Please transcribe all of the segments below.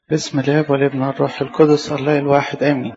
بسم الله والابن الروح القدس الله الواحد آمين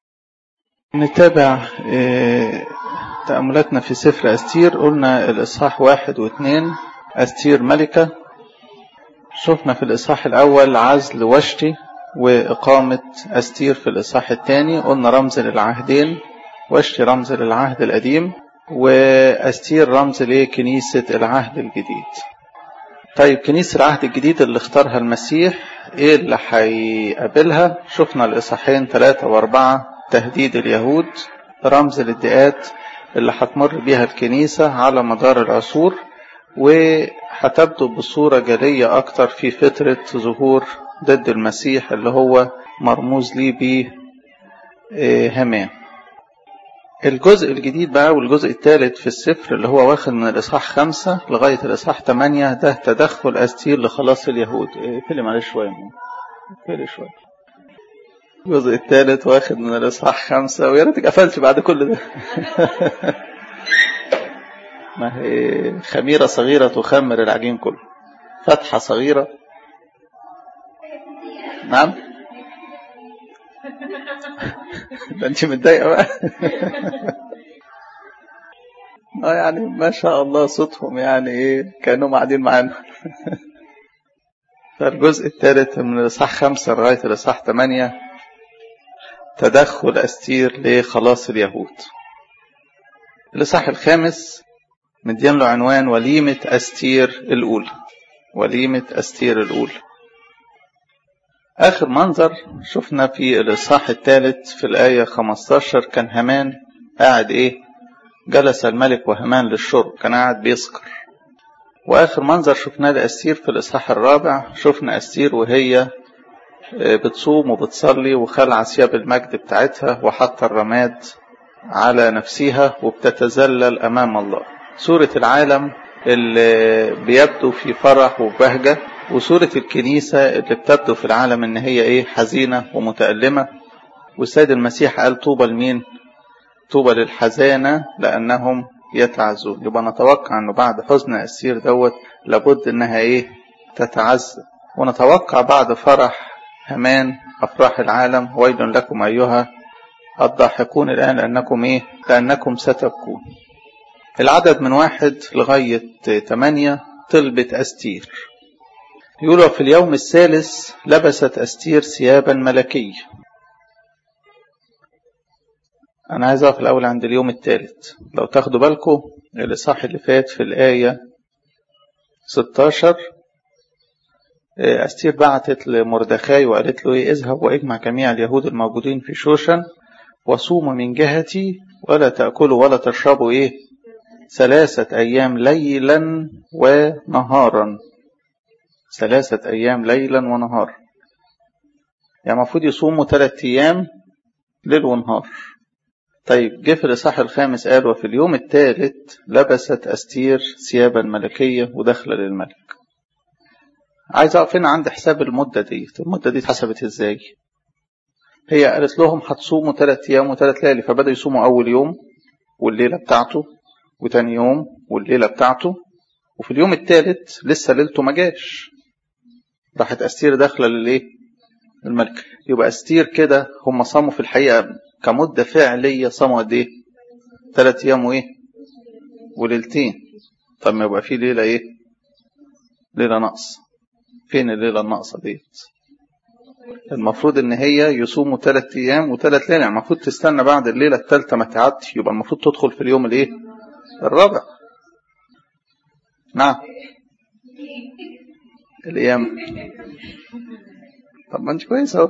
نتابع تأملاتنا في سفر أستير قلنا الإصحاح واحد واثنين أستير ملكة شفنا في الإصحاح الأول عزل وشتي وإقامة أستير في الإصحاح الثاني قلنا رمز للعهدين وشتي رمز للعهد القديم وأستير رمز لكنيسة العهد الجديد طيب كنيسة العهد الجديد اللي اختارها المسيح ايه اللي هيقابلها شفنا الاصحاحين ثلاثة واربعة تهديد اليهود رمز الادعاءات اللي هتمر بيها الكنيسة على مدار العصور وهتبدو بصورة جلية أكتر في فترة ظهور ضد المسيح اللي هو مرموز ليه بيه همان الجزء الجديد بقى والجزء الثالث في السفر اللي هو واخد من الإصحاح خمسة لغاية الإصحاح ثمانية ده تدخل أستير لخلاص اليهود اقفلي معلش شوية اقفلي شوية الجزء الثالث واخد من الإصحاح خمسة ويا ريتك قفلت بعد كل ده ما هي خميرة صغيرة تخمر العجين كله فتحة صغيرة نعم ده انت متضايقه بقى اه يعني ما شاء الله صوتهم يعني ايه كانهم قاعدين معانا فالجزء الثالث من الاصحاح خمسة لغاية الاصحاح ثمانية تدخل أستير لخلاص اليهود الاصحاح الخامس مدين له عنوان وليمة أستير الأولى وليمة أستير الأولى آخر منظر شفنا في الإصحاح الثالث في الآية 15 كان همان قاعد إيه جلس الملك وهمان للشرب كان قاعد بيسكر وآخر منظر شفناه لأستير في الإصحاح الرابع شفنا أستير وهي بتصوم وبتصلي وخلع ثياب المجد بتاعتها وحط الرماد على نفسها وبتتذلل أمام الله سورة العالم اللي بيبدو في فرح وبهجة وصورة الكنيسة اللي بتبدو في العالم ان هي ايه حزينة ومتألمة والسيد المسيح قال طوبى لمين طوبى للحزانة لأنهم يتعزون يبقى نتوقع انه بعد حزن أسير دوت لابد انها ايه تتعزى ونتوقع بعد فرح همان أفراح العالم ويل لكم أيها الضاحكون الآن لأنكم إيه لأنكم ستبكون العدد من واحد لغاية ثمانية طلبة أستير يقول في اليوم الثالث لبست أستير ثيابا ملكية أنا عايز أقف الأول عند اليوم الثالث لو تاخدوا بالكم الإصحاح اللي فات في الآية 16 أستير بعتت لمردخاي وقالت له إيه اذهب واجمع جميع اليهود الموجودين في شوشن وصوموا من جهتي ولا تأكلوا ولا تشربوا إيه ثلاثة أيام ليلا ونهارا ثلاثة أيام ليلا ونهار يعني المفروض يصوموا ثلاثة أيام ليل ونهار طيب جه في الإصحاح الخامس قال وفي اليوم الثالث لبست أستير ثيابا ملكية وداخلة للملك عايز أقف هنا عند حساب المدة دي المدة دي اتحسبت إزاي هي قالت لهم هتصوموا ثلاثة أيام وثلاث ليالي فبدأوا يصوموا أول يوم والليلة بتاعته وتاني يوم والليلة بتاعته وفي اليوم الثالث لسه ليلته ما جاش راحت أستير داخلة للإيه؟ الملك يبقى أستير كده هم صاموا في الحقيقة كمدة فعلية صاموا قد إيه؟ ثلاث أيام وإيه؟ وليلتين طب ما يبقى في ليلة إيه؟ ليلة نقص فين الليلة الناقصة ديت؟ المفروض إن هي يصوموا ثلاث أيام وثلاث ليالي يعني المفروض تستنى بعد الليلة الثالثة ما تعدي يبقى المفروض تدخل في اليوم الإيه؟ الرابع نعم الايام طب ما انت كويس اهو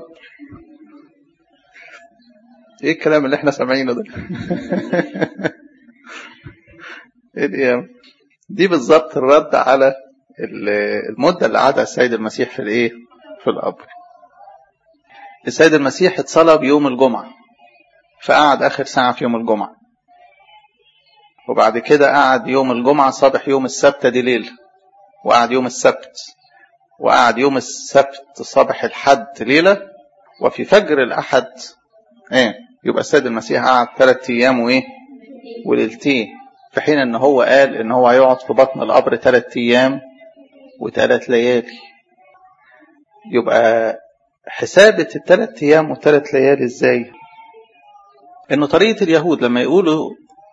ايه الكلام اللي احنا سامعينه ده ايه الايام دي بالظبط الرد على المده اللي قعدها السيد المسيح في الايه في القبر السيد المسيح اتصلب يوم الجمعه فقعد اخر ساعه في يوم الجمعه وبعد كده قعد يوم الجمعه صبح يوم السبت دي ليله وقعد يوم السبت وقعد يوم السبت صباح الحد ليلة وفي فجر الأحد ايه يبقى السيد المسيح قعد ثلاث أيام وإيه وليلتين في حين إن هو قال إن هو هيقعد في بطن القبر ثلاث أيام وثلاث ليالي يبقى حسابة الثلاث أيام والثلاث ليالي إزاي إنه طريقة اليهود لما يقولوا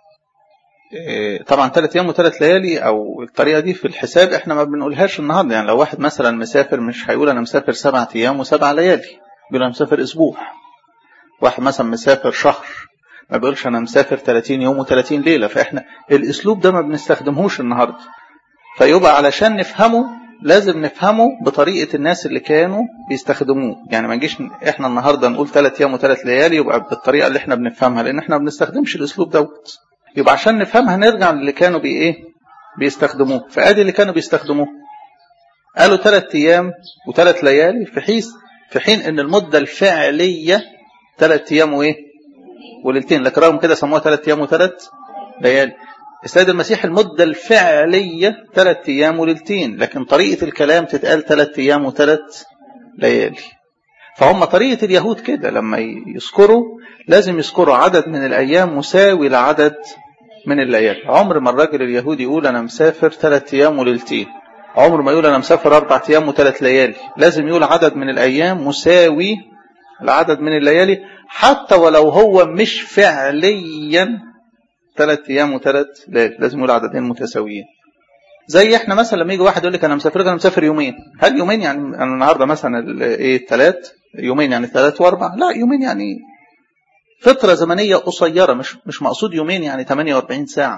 طبعا ثلاث ايام وثلاث ليالي او الطريقه دي في الحساب احنا ما بنقولهاش النهارده يعني لو واحد مثلا مسافر مش هيقول انا مسافر سبعة ايام وسبع ليالي بيقول انا مسافر اسبوع واحد مثلا مسافر شهر ما بيقولش انا مسافر 30 يوم و30 ليله فاحنا الاسلوب ده ما بنستخدمهوش النهارده فيبقى علشان نفهمه لازم نفهمه بطريقه الناس اللي كانوا بيستخدموه يعني ما نجيش احنا النهارده نقول ثلاث ايام وثلاث ليالي يبقى بالطريقه اللي احنا بنفهمها لان احنا ما بنستخدمش الاسلوب دوت يبقى عشان نفهمها نرجع للي كانوا بي ايه بيستخدموه فادي اللي كانوا بيستخدموه قالوا ثلاث ايام وثلاث ليالي في حيث في حين ان المده الفعليه ثلاث ايام وايه وليلتين لكن رغم كده سموها ثلاث ايام وثلاث ليالي السيد المسيح المدة الفعلية ثلاث أيام وليلتين لكن طريقة الكلام تتقال ثلاث أيام وثلاث ليالي فهم طريقة اليهود كده لما يذكروا لازم يذكروا عدد من الأيام مساوي لعدد من الليالي عمر ما الراجل اليهودي يقول أنا مسافر ثلاث أيام وليلتين عمر ما يقول أنا مسافر أربع أيام وثلاث ليالي لازم يقول عدد من الأيام مساوي العدد من الليالي حتى ولو هو مش فعليا ثلاث أيام وثلاث ليالي لازم يقول عددين متساويين زي احنا مثلا لما يجي واحد يقول لك انا مسافر انا مسافر يومين هل يومين يعني انا النهارده مثلا ايه الثلاث يومين يعني ثلاث واربع لا يومين يعني فترة زمنية قصيرة مش مش مقصود يومين يعني 48 ساعة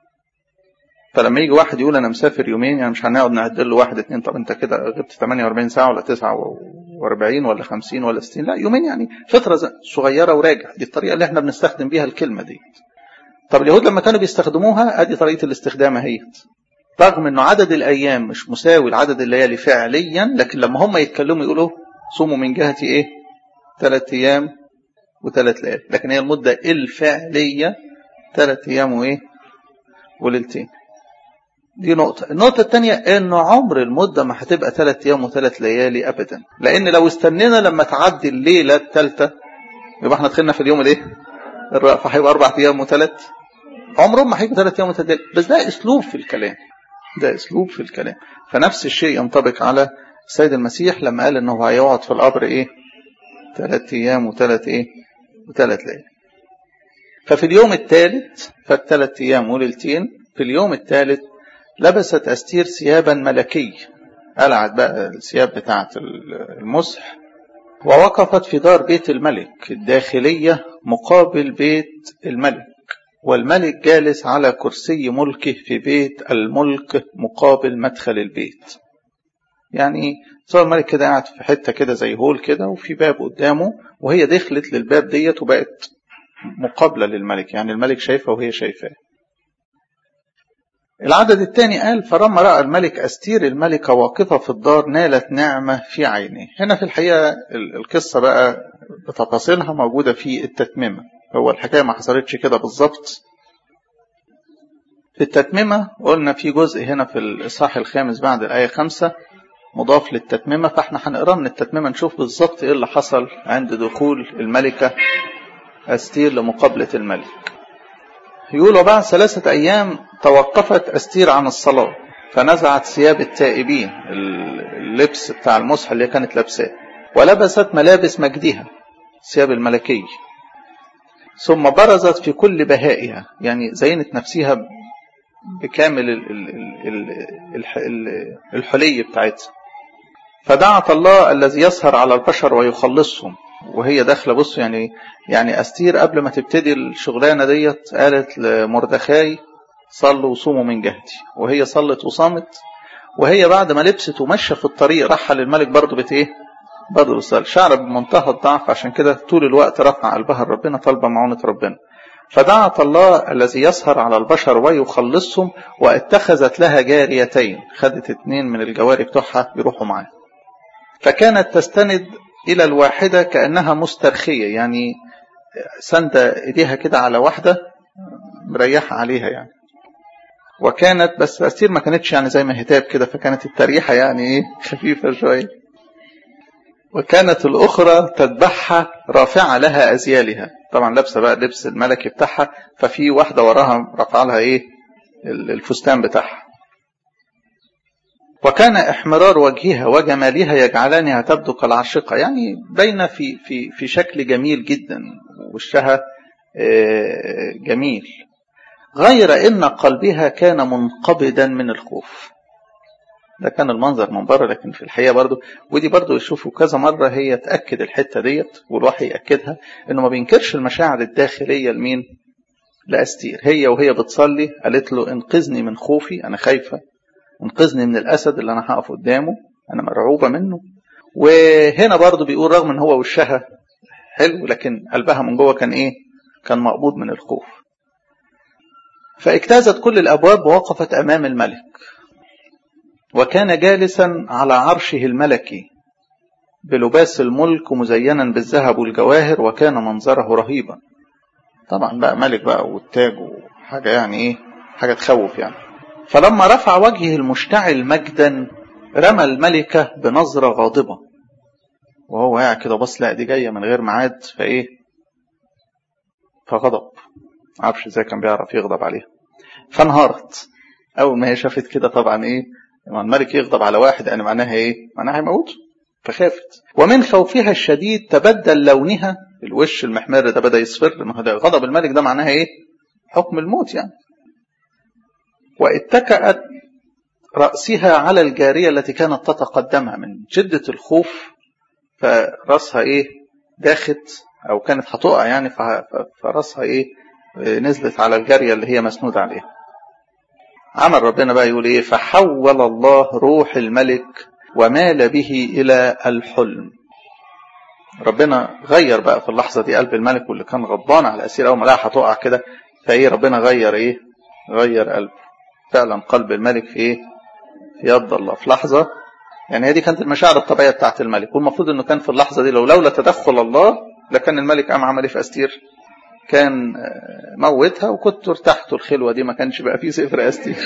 فلما يجي واحد يقول انا مسافر يومين يعني مش هنقعد نعد له واحد اتنين طب انت كده غبت 48 ساعة ولا 49 ولا 50 ولا 60 لا يومين يعني فترة صغيرة وراجع دي الطريقة اللي احنا بنستخدم بيها الكلمة دي طب اليهود لما كانوا بيستخدموها ادي طريقة الاستخدام اهيت رغم انه عدد الايام مش مساوي لعدد الليالي فعليا لكن لما هم يتكلموا يقولوا صوموا من جهة ايه ثلاث ايام وثلاث ليالي لكن هي المدة الفعلية ثلاث ايام وايه وليلتين دي نقطة النقطة الثانية انه عمر المدة ما هتبقى ثلاث ايام وثلاث ليالي ابدا لان لو استنينا لما تعدي الليلة الثالثة يبقى احنا دخلنا في اليوم الايه الرابع فهيبقى اربع ايام وثلاث عمرهم ما هيبقى ثلاث ايام وثلاث ليالي بس ده اسلوب في الكلام ده اسلوب في الكلام فنفس الشيء ينطبق على السيد المسيح لما قال انه هيقعد في القبر ايه ثلاث ايام وثلاث ايه وثلاث ليالي ففي اليوم الثالث فالثلاث ايام وليلتين في اليوم الثالث لبست استير ثيابا ملكي قلعت بقى الثياب بتاعه المسح ووقفت في دار بيت الملك الداخليه مقابل بيت الملك والملك جالس على كرسي ملكه في بيت الملك مقابل مدخل البيت يعني صار الملك كده قاعد في حته كده زي هول كده وفي باب قدامه وهي دخلت للباب ديت وبقت مقابله للملك يعني الملك شايفها وهي شايفاه العدد الثاني قال فلما راى الملك استير الملكه واقفه في الدار نالت نعمه في عينيه هنا في الحقيقه القصه بقى بتفاصيلها موجوده في التتميمه هو الحكاية ما حصلتش كده بالظبط في التتميمة قلنا في جزء هنا في الإصحاح الخامس بعد الآية خمسة مضاف للتتميمة فاحنا هنقرا من التتميمة نشوف بالظبط ايه اللي حصل عند دخول الملكة أستير لمقابلة الملك يقولوا بعد ثلاثة أيام توقفت أستير عن الصلاة فنزعت ثياب التائبين اللبس بتاع المسح اللي كانت لابساه ولبست ملابس مجدها ثياب الملكية ثم برزت في كل بهائها يعني زينت نفسها بكامل الحلي بتاعتها فدعت الله الذي يسهر على البشر ويخلصهم وهي داخله بص يعني يعني استير قبل ما تبتدي الشغلانه ديت قالت لمردخاي صلوا وصوموا من جهتي وهي صلت وصامت وهي بعد ما لبست ومشى في الطريق راحه للملك برضه بت ايه برضه بتصلي شعر بمنتهى الضعف عشان كده طول الوقت رفع قلبها لربنا طالبه معونه ربنا فدعت الله الذي يسهر على البشر ويخلصهم واتخذت لها جاريتين خدت اتنين من الجواري بتوعها يروحوا معاها فكانت تستند الى الواحده كانها مسترخيه يعني سندة ايديها كده على واحده مريحه عليها يعني وكانت بس استير ما كانتش يعني زي ما هتاب كده فكانت التريحه يعني ايه خفيفه شويه وكانت الأخرى تذبحها رافعة لها أزيالها طبعا لابسة بقى لبس الملكي بتاعها ففي واحدة وراها رافعة لها إيه الفستان بتاعها وكان احمرار وجهها وجمالها يجعلانها تبدو كالعاشقة يعني باينة في, في, في شكل جميل جدا وشها جميل غير ان قلبها كان منقبضا من الخوف ده كان المنظر من بره لكن في الحقيقه برضو ودي برضو يشوفوا كذا مره هي تاكد الحته ديت والوحي ياكدها انه ما بينكرش المشاعر الداخليه لمين لاستير هي وهي بتصلي قالت له انقذني من خوفي انا خايفه انقذني من الاسد اللي انا هقف قدامه انا مرعوبه منه وهنا برضو بيقول رغم ان هو وشها حلو لكن قلبها من جوه كان ايه كان مقبوض من الخوف فاجتازت كل الابواب ووقفت امام الملك وكان جالسا على عرشه الملكي بلباس الملك مزينا بالذهب والجواهر وكان منظره رهيبا طبعا بقى ملك بقى والتاج وحاجة يعني ايه حاجة تخوف يعني فلما رفع وجهه المشتعل مجدا رمى الملكة بنظرة غاضبة وهو قاعد كده بص لا دي جاية من غير ميعاد فايه فغضب معرفش ازاي كان بيعرف يغضب عليها فانهارت اول ما هي شافت كده طبعا ايه لما الملك يغضب على واحد يعني معناها ايه معناها هيموته فخافت ومن خوفها الشديد تبدل لونها الوش المحمر ده بدا يصفر ما ده غضب الملك ده معناها ايه حكم الموت يعني واتكأت رأسها على الجارية التي كانت تتقدمها من شدة الخوف فرأسها ايه داخت او كانت هتقع يعني فرأسها ايه نزلت على الجارية اللي هي مسنودة عليها عمل ربنا بقى يقول ايه فحول الله روح الملك ومال به الى الحلم ربنا غير بقى في اللحظه دي قلب الملك واللي كان غضبان على الاسير اول ما لقاها هتقع كده فايه ربنا غير ايه غير قلبه فعلا قلب الملك في ايه في يد الله في لحظه يعني هي دي كانت المشاعر الطبيعيه بتاعت الملك والمفروض انه كان في اللحظه دي لو لولا تدخل الله لكان الملك قام عمل ايه في استير كان موتها وكنت ارتحت الخلوة دي ما كانش بقى فيه سفر أستير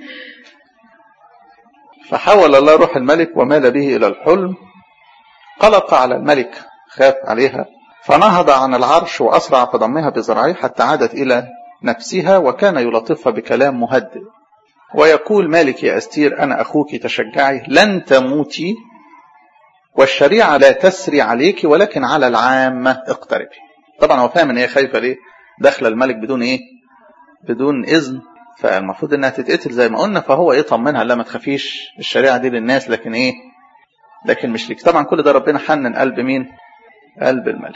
فحول الله روح الملك ومال به إلى الحلم قلق على الملك خاف عليها فنهض عن العرش وأسرع في ضمها بذراعيه حتى عادت إلى نفسها وكان يلطفها بكلام مهدئ ويقول مالك يا أستير أنا أخوك تشجعي لن تموتي والشريعة لا تسري عليك ولكن على العامة اقتربي طبعا هو فاهم ان هي خايفه ليه داخله الملك بدون ايه بدون اذن فالمفروض انها تتقتل زي ما قلنا فهو ايه طمنها لا ما تخافيش الشريعه دي للناس لكن ايه لكن مش ليك طبعا كل ده ربنا حنن قلب مين قلب الملك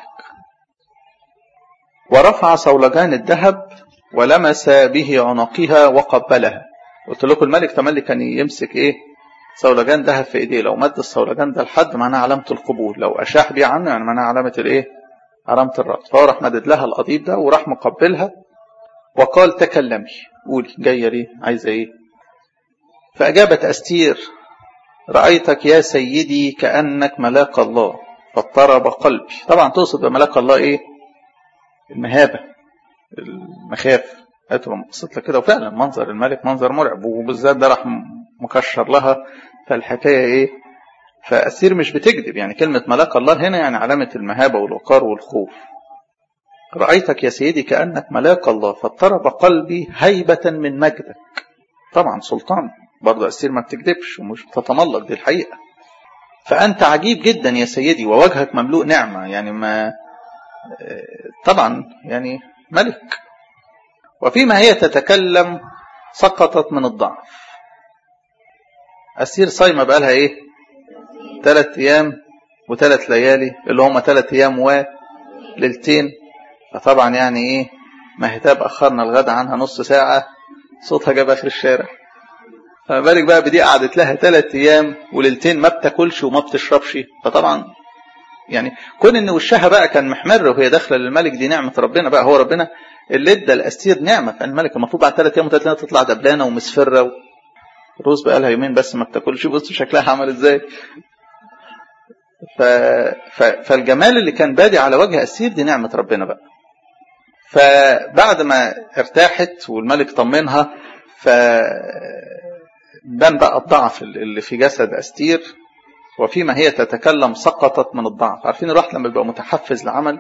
ورفع صولجان الذهب ولمس به عنقها وقبلها قلت لكم الملك تملي كان يمسك ايه صولجان ذهب في ايديه لو مد الصولجان ده لحد معناها علامه القبول لو اشاح بيه عنه يعني معناها علامه الايه علامة الرد فهو راح مدد لها القضيب ده وراح مقبلها وقال تكلمي قولي جاية ليه عايزة ايه فأجابت أستير رأيتك يا سيدي كأنك ملاك الله فاضطرب قلبي طبعا تقصد بملاك الله ايه المهابة المخاف قالت له بصيت لك كده وفعلا منظر الملك منظر مرعب وبالذات ده راح مكشر لها فالحكاية ايه فأسير مش بتكذب يعني كلمة ملاك الله هنا يعني علامة المهابة والوقار والخوف رأيتك يا سيدي كأنك ملاك الله فاضطرب قلبي هيبة من مجدك طبعا سلطان برضه أسير ما بتكذبش ومش بتتملق دي الحقيقة فأنت عجيب جدا يا سيدي ووجهك مملوء نعمة يعني ما طبعا يعني ملك وفيما هي تتكلم سقطت من الضعف أسير صايمة بقالها إيه ثلاث أيام وثلاث ليالي اللي هم ثلاث أيام وليلتين فطبعا يعني إيه ما هتاب أخرنا الغدا عنها نص ساعة صوتها جاب آخر الشارع فما بالك بقى بدي قعدت لها ثلاث أيام وليلتين ما بتاكلش وما بتشربش فطبعا يعني كون ان وشها بقى كان محمر وهي داخله للملك دي نعمه ربنا بقى هو ربنا اللي ادى الاستير نعمه فالملك المفروض بعد ثلاث ايام وثلاث تطلع دبلانه ومسفره الروز بقى لها يومين بس ما بتاكلش بص شكلها عمل ازاي ف... ف... فالجمال اللي كان بادي على وجه أسير دي نعمة ربنا بقى فبعد ما ارتاحت والملك طمنها ف بان بقى الضعف اللي في جسد أستير وفيما هي تتكلم سقطت من الضعف عارفين الواحد لما بيبقى متحفز لعمل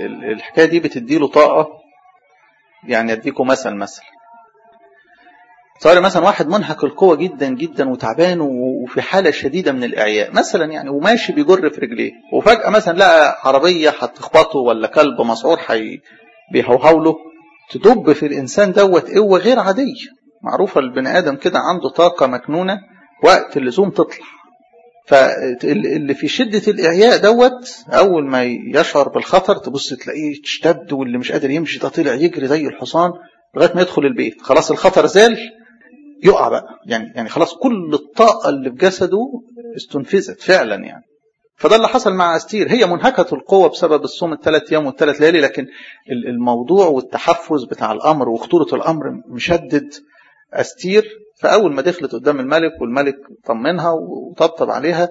الحكاية دي بتديله طاقة يعني أديكم مثل مثلا تصوري مثلا واحد منهك القوة جدا جدا وتعبان وفي حالة شديدة من الإعياء مثلا يعني وماشي بيجر في رجليه وفجأة مثلا لقى عربية هتخبطه ولا كلب مسعور حي بيهوهو له تدب في الإنسان دوت قوة غير عادية معروفة البني آدم كده عنده طاقة مكنونة وقت اللزوم تطلع فاللي في شدة الإعياء دوت أول ما يشعر بالخطر تبص تلاقيه اشتد واللي مش قادر يمشي ده طلع يجري زي الحصان لغاية ما يدخل البيت خلاص الخطر زال يقع بقى يعني يعني خلاص كل الطاقة اللي في جسده استنفذت فعلا يعني فده اللي حصل مع أستير هي منهكة القوة بسبب الصوم الثلاث أيام والثلاث ليالي لكن الموضوع والتحفز بتاع الأمر وخطورة الأمر مشدد أستير فأول ما دخلت قدام الملك والملك طمنها وطبطب عليها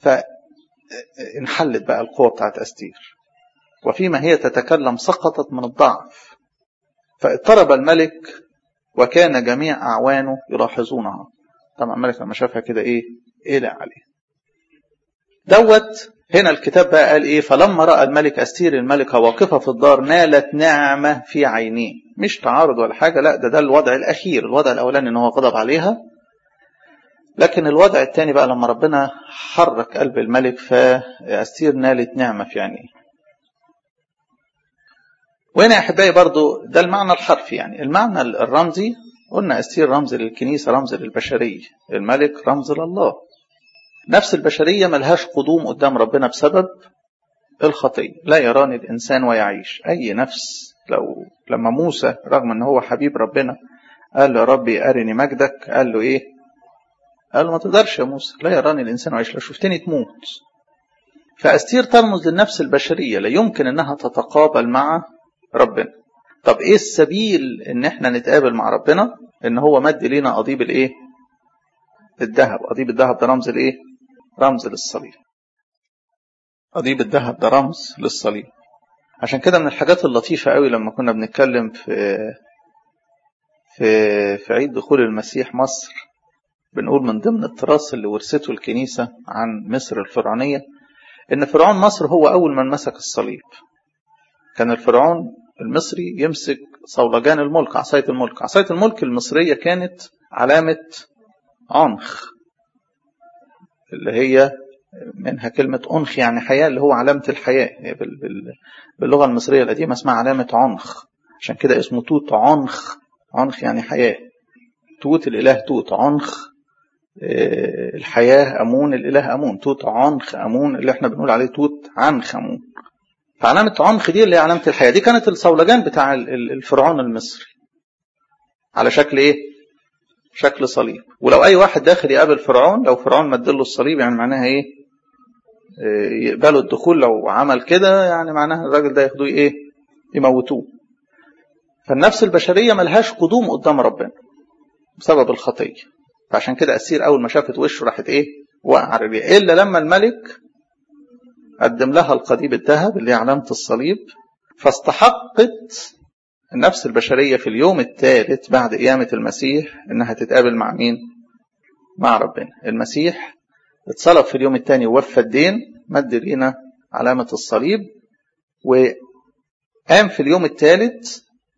فانحلت بقى القوة بتاعت أستير وفيما هي تتكلم سقطت من الضعف فاضطرب الملك وكان جميع أعوانه يلاحظونها طبعا الملك لما شافها كده إيه قلق عليه دوت هنا الكتاب بقى قال إيه فلما رأى الملك أستير الملكة واقفة في الدار نالت نعمة في عينيه مش تعارض ولا حاجة لا ده ده الوضع الأخير الوضع الأولاني إن هو غضب عليها لكن الوضع الثاني بقى لما ربنا حرك قلب الملك فأستير نالت نعمة في عينيه وهنا يا احبائي برضو ده المعنى الحرفي يعني المعنى الرمزي قلنا استير رمز للكنيسه رمز للبشريه الملك رمز لله نفس البشريه ملهاش قدوم قدام ربنا بسبب الخطيه لا يراني الانسان ويعيش اي نفس لو لما موسى رغم ان هو حبيب ربنا قال له يا ربي ارني مجدك قال له ايه قال له ما تقدرش يا موسى لا يراني الانسان ويعيش لو شفتني تموت فاستير ترمز للنفس البشريه لا يمكن انها تتقابل مع ربنا طب ايه السبيل ان احنا نتقابل مع ربنا ان هو مد لينا قضيب الايه الذهب قضيب الذهب ده رمز الايه رمز للصليب قضيب الذهب ده رمز للصليب عشان كده من الحاجات اللطيفة قوي لما كنا بنتكلم في في في عيد دخول المسيح مصر بنقول من ضمن التراث اللي ورثته الكنيسة عن مصر الفرعونية ان فرعون مصر هو اول من مسك الصليب كان الفرعون المصري يمسك صولجان الملك عصاية الملك عصاية الملك المصرية كانت علامة عنخ اللي هي منها كلمة أنخ يعني حياة اللي هو علامة الحياة باللغة المصرية القديمة اسمها علامة عنخ عشان كده اسمه توت عنخ عنخ يعني حياة توت الإله توت عنخ الحياة أمون الإله أمون توت عنخ أمون اللي احنا بنقول عليه توت عنخ أمون فعلامة عنخ دي اللي هي علامة الحياة دي كانت الصولجان بتاع الفرعون المصري على شكل ايه شكل صليب ولو اي واحد داخل يقابل فرعون لو فرعون مدله الصليب يعني معناها ايه يقبلوا الدخول لو عمل كده يعني معناها الراجل ده ياخدوه ايه يموتوه فالنفس البشرية ملهاش قدوم قدام ربنا بسبب الخطية فعشان كده أسير أول ما شافت وشه راحت إيه وقع على رجليه إلا لما الملك قدم لها القضيب الذهب اللي هي علامة الصليب فاستحقت النفس البشرية في اليوم الثالث بعد قيامة المسيح إنها تتقابل مع مين؟ مع ربنا المسيح اتصلب في اليوم الثاني ووفى الدين مد لينا علامة الصليب وقام في اليوم الثالث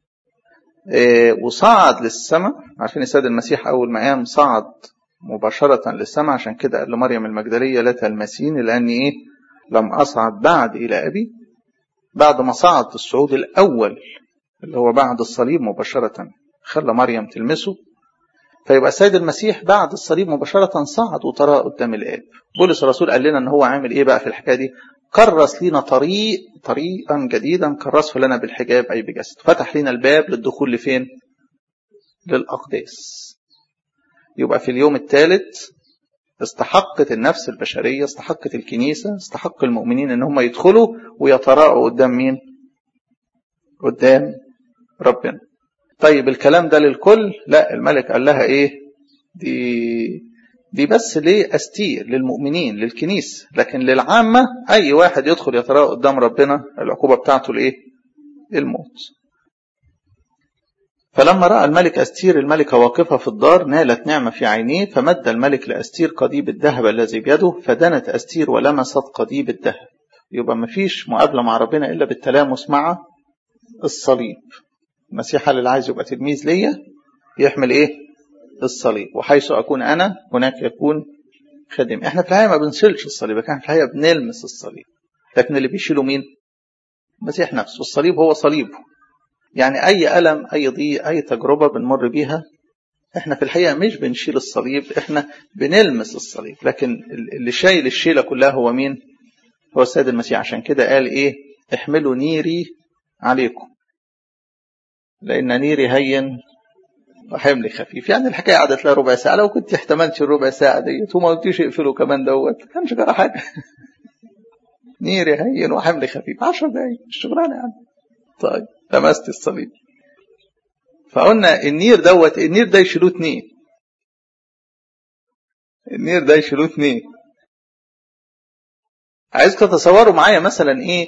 وصعد للسماء عارفين السيد المسيح أول ما قام صعد مباشرة للسماء عشان كده قال لمريم المجدلية لا تلمسيني لأني إيه لم أصعد بعد إلى أبي بعد ما صعد الصعود الأول اللي هو بعد الصليب مباشرة خلى مريم تلمسه فيبقى السيد المسيح بعد الصليب مباشرة صعد وطرى قدام الآب بولس الرسول قال لنا ان هو عامل ايه بقى في الحكاية دي كرس لنا طريق طريقا جديدا كرسه لنا بالحجاب أي بجسد فتح لنا الباب للدخول لفين للأقداس يبقى في اليوم الثالث استحقت النفس البشرية استحقت الكنيسة استحق المؤمنين ان هم يدخلوا ويتراءوا قدام مين قدام ربنا طيب الكلام ده للكل لا الملك قال لها ايه دي دي بس ليه استير للمؤمنين للكنيسة لكن للعامة اي واحد يدخل يتراءى قدام ربنا العقوبة بتاعته الايه الموت فلما رأى الملك أستير الملكة واقفة في الدار نالت نعمة في عينيه فمد الملك لأستير قضيب الذهب الذي بيده فدنت أستير ولمست قضيب الذهب يبقى مفيش مقابلة مع ربنا إلا بالتلامس مع الصليب المسيح اللي عايز يبقى تلميذ ليا يحمل إيه الصليب وحيث أكون أنا هناك يكون خادم احنا في الحقيقة ما بنشيلش الصليب احنا في الحقيقة بنلمس الصليب لكن اللي بيشيله مين المسيح نفسه الصليب هو صليبه يعني أي ألم أي ضيق أي تجربة بنمر بيها احنا في الحقيقة مش بنشيل الصليب احنا بنلمس الصليب لكن اللي شايل الشيلة كلها هو مين هو السيد المسيح عشان كده قال ايه احملوا نيري عليكم لأن نيري هين وحملي خفيف يعني الحكاية قعدت لها ربع ساعة لو كنت احتملت الربع ساعة ديت وما قلتيش اقفلوا كمان دوت كانش جرى حاجة نيري هين وحملي خفيف 10 دقايق الشغلانة يعني طيب لمست الصليب فقلنا النير دوت النير ده يشيلوه اتنين النير ده يشيلوه اتنين عايزكم تتصوروا معايا مثلا ايه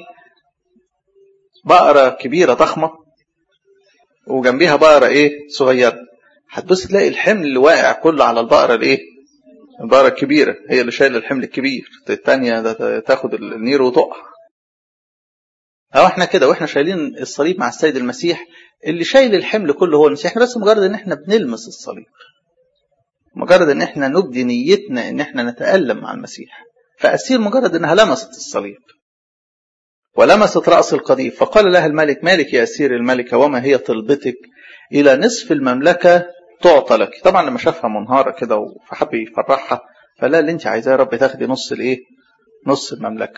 بقرة كبيرة ضخمة وجنبيها بقرة ايه صغيرة هتبص تلاقي الحمل اللي واقع كله على البقرة الايه البقرة الكبيرة هي اللي شايلة الحمل الكبير التانية تاخد النير وتقع أو احنا كده واحنا شايلين الصليب مع السيد المسيح اللي شايل الحمل كله هو المسيح احنا بس مجرد ان احنا بنلمس الصليب مجرد ان احنا نبدي نيتنا ان احنا نتألم مع المسيح فأسير مجرد انها لمست الصليب ولمست رأس القضيب فقال لها الملك مالك يا أسير الملكة وما هي طلبتك إلى نصف المملكة تعطى لك طبعا لما شافها منهارة كده فحب يفرحها فلا اللي انت عايزاه يا رب تاخدي نص الايه نص المملكة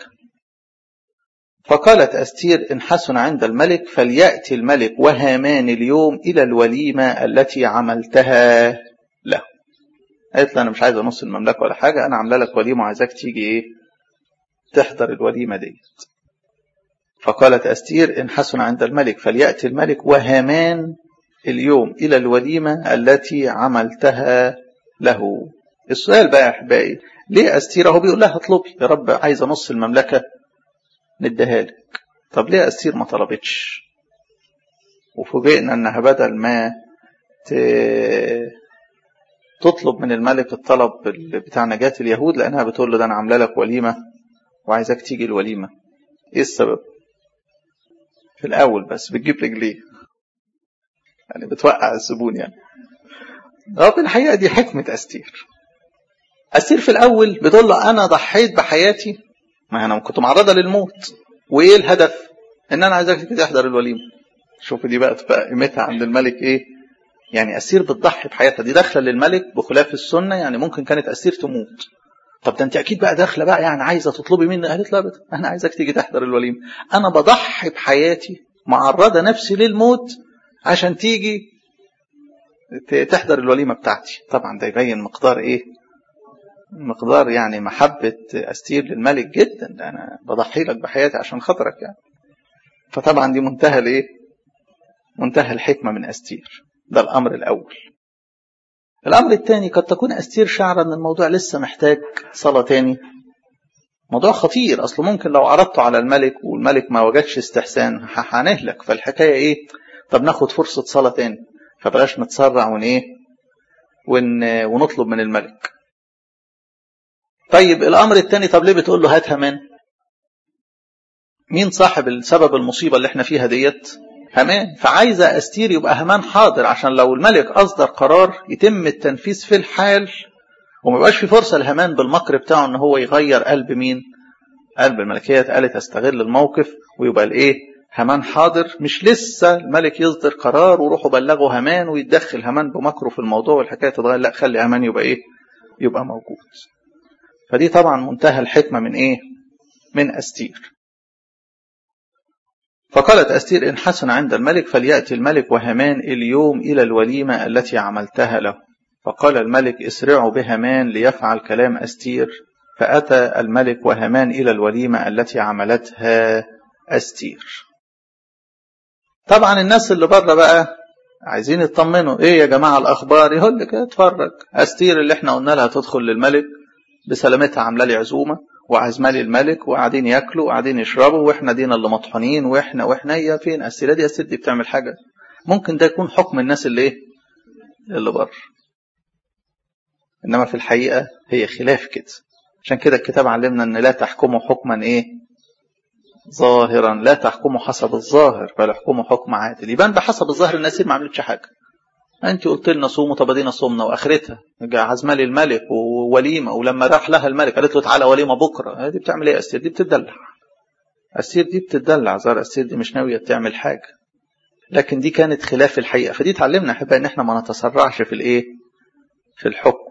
فقالت أستير إن حسن عند الملك فليأتي الملك وهامان اليوم إلى الوليمة التي عملتها له قالت له أنا مش عايزة نص المملكة ولا حاجة أنا عاملة لك وليمة وعايزاك تيجي إيه تحضر الوليمة دي فقالت أستير إن حسن عند الملك فليأتي الملك وهامان اليوم إلى الوليمة التي عملتها له السؤال بقى يا أحبائي ليه أستير هو بيقول لها اطلبي يا رب عايزة نص المملكة نديها لك طب ليه أستير ما طلبتش وفوجئنا أنها بدل ما ت... تطلب من الملك الطلب بتاع نجاة اليهود لأنها بتقول له ده أنا عاملة لك وليمة وعايزاك تيجي الوليمة إيه السبب في الأول بس بتجيب رجليه يعني بتوقع الزبون يعني اه في الحقيقة دي حكمة أستير أستير في الأول بتقول له أنا ضحيت بحياتي ما أنا كنت معرضة للموت وإيه الهدف إن أنا عايزك كده تحضر الوليمة شوف دي بقى تبقى قيمتها عند الملك إيه يعني أسير بتضحي بحياتها دي داخلة للملك بخلاف السنة يعني ممكن كانت أسير تموت طب ده أنت أكيد بقى داخلة بقى يعني عايزة تطلبي مني قالت لا بت. أنا عايزك تيجي تحضر الوليمة أنا بضحي بحياتي معرضة نفسي للموت عشان تيجي تحضر الوليمة بتاعتي طبعا ده يبين مقدار إيه مقدار يعني محبة أستير للملك جدا ده أنا بضحي لك بحياتي عشان خاطرك يعني فطبعا دي منتهى الإيه منتهى الحكمة من أستير ده الأمر الأول الأمر الثاني قد تكون أستير شعر أن الموضوع لسه محتاج صلاة تاني موضوع خطير أصله ممكن لو عرضته على الملك والملك ما وجدش استحسان هنهلك فالحكاية إيه طب ناخد فرصة صلاة تاني فبلاش نتسرع ون إيه ون... ونطلب من الملك طيب الأمر الثاني طب ليه بتقول له هات همان مين صاحب السبب المصيبة اللي احنا فيها ديت همان فعايزة أستير يبقى همان حاضر عشان لو الملك أصدر قرار يتم التنفيذ في الحال وما يبقاش في فرصة لهمان بالمكر بتاعه ان هو يغير قلب مين قلب الملكية قالت استغل الموقف ويبقى الايه همان حاضر مش لسه الملك يصدر قرار وروحوا بلغوا همان ويتدخل همان بمكره في الموضوع والحكاية تتغير لا خلي همان يبقى ايه يبقى موجود فدي طبعا منتهى الحكمة من ايه من أستير فقالت أستير إن حسن عند الملك فليأتي الملك وهمان اليوم إلى الوليمة التي عملتها له فقال الملك اسرعوا بهمان ليفعل كلام أستير فأتى الملك وهمان إلى الوليمة التي عملتها أستير طبعا الناس اللي بره بقى عايزين يطمنوا ايه يا جماعة الأخبار يقول لك اتفرج أستير اللي احنا قلنا لها تدخل للملك بسلامتها عاملة لي عزومة وعزمة لي الملك وقاعدين ياكلوا وقاعدين يشربوا واحنا دينا اللي مطحونين واحنا واحنا هي فين أستير دي أستير دي بتعمل حاجة ممكن ده يكون حكم الناس اللي ايه اللي بره إنما في الحقيقة هي خلاف كده عشان كده الكتاب علمنا أن لا تحكموا حكما إيه ظاهرا لا تحكموا حسب الظاهر بل احكموا حكم عادل يبان بحسب الظاهر الناس ما عملتش حاجة انت قلت لنا صوموا طب ادينا صومنا واخرتها عزمه لي الملك ووليمه ولما راح لها الملك قالت له تعالى وليمه بكره دي بتعمل ايه يا استير دي بتدلع استير دي بتدلع زار استير دي مش ناويه تعمل حاجه لكن دي كانت خلاف الحقيقه فدي تعلمنا احبائي ان احنا ما نتسرعش في الايه في الحكم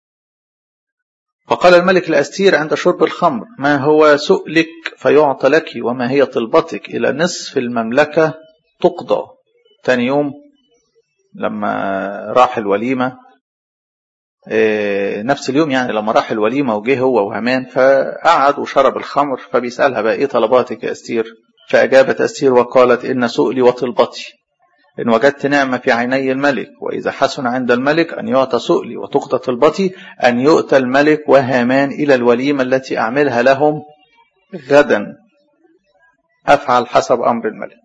فقال الملك لأستير عند شرب الخمر ما هو سؤلك فيعطى لك وما هي طلبتك إلى نصف المملكة تقضى تاني يوم لما راح الوليمة نفس اليوم يعني لما راح الوليمة وجه هو وهمان فقعد وشرب الخمر فبيسألها بقى إيه طلباتك يا أستير فأجابت أستير وقالت إن سؤلي وطلبتي إن وجدت نعمة في عيني الملك وإذا حسن عند الملك أن يعطى سؤلي وتقضى طلبتي أن يؤتى الملك وهامان إلى الوليمة التي أعملها لهم غدا أفعل حسب أمر الملك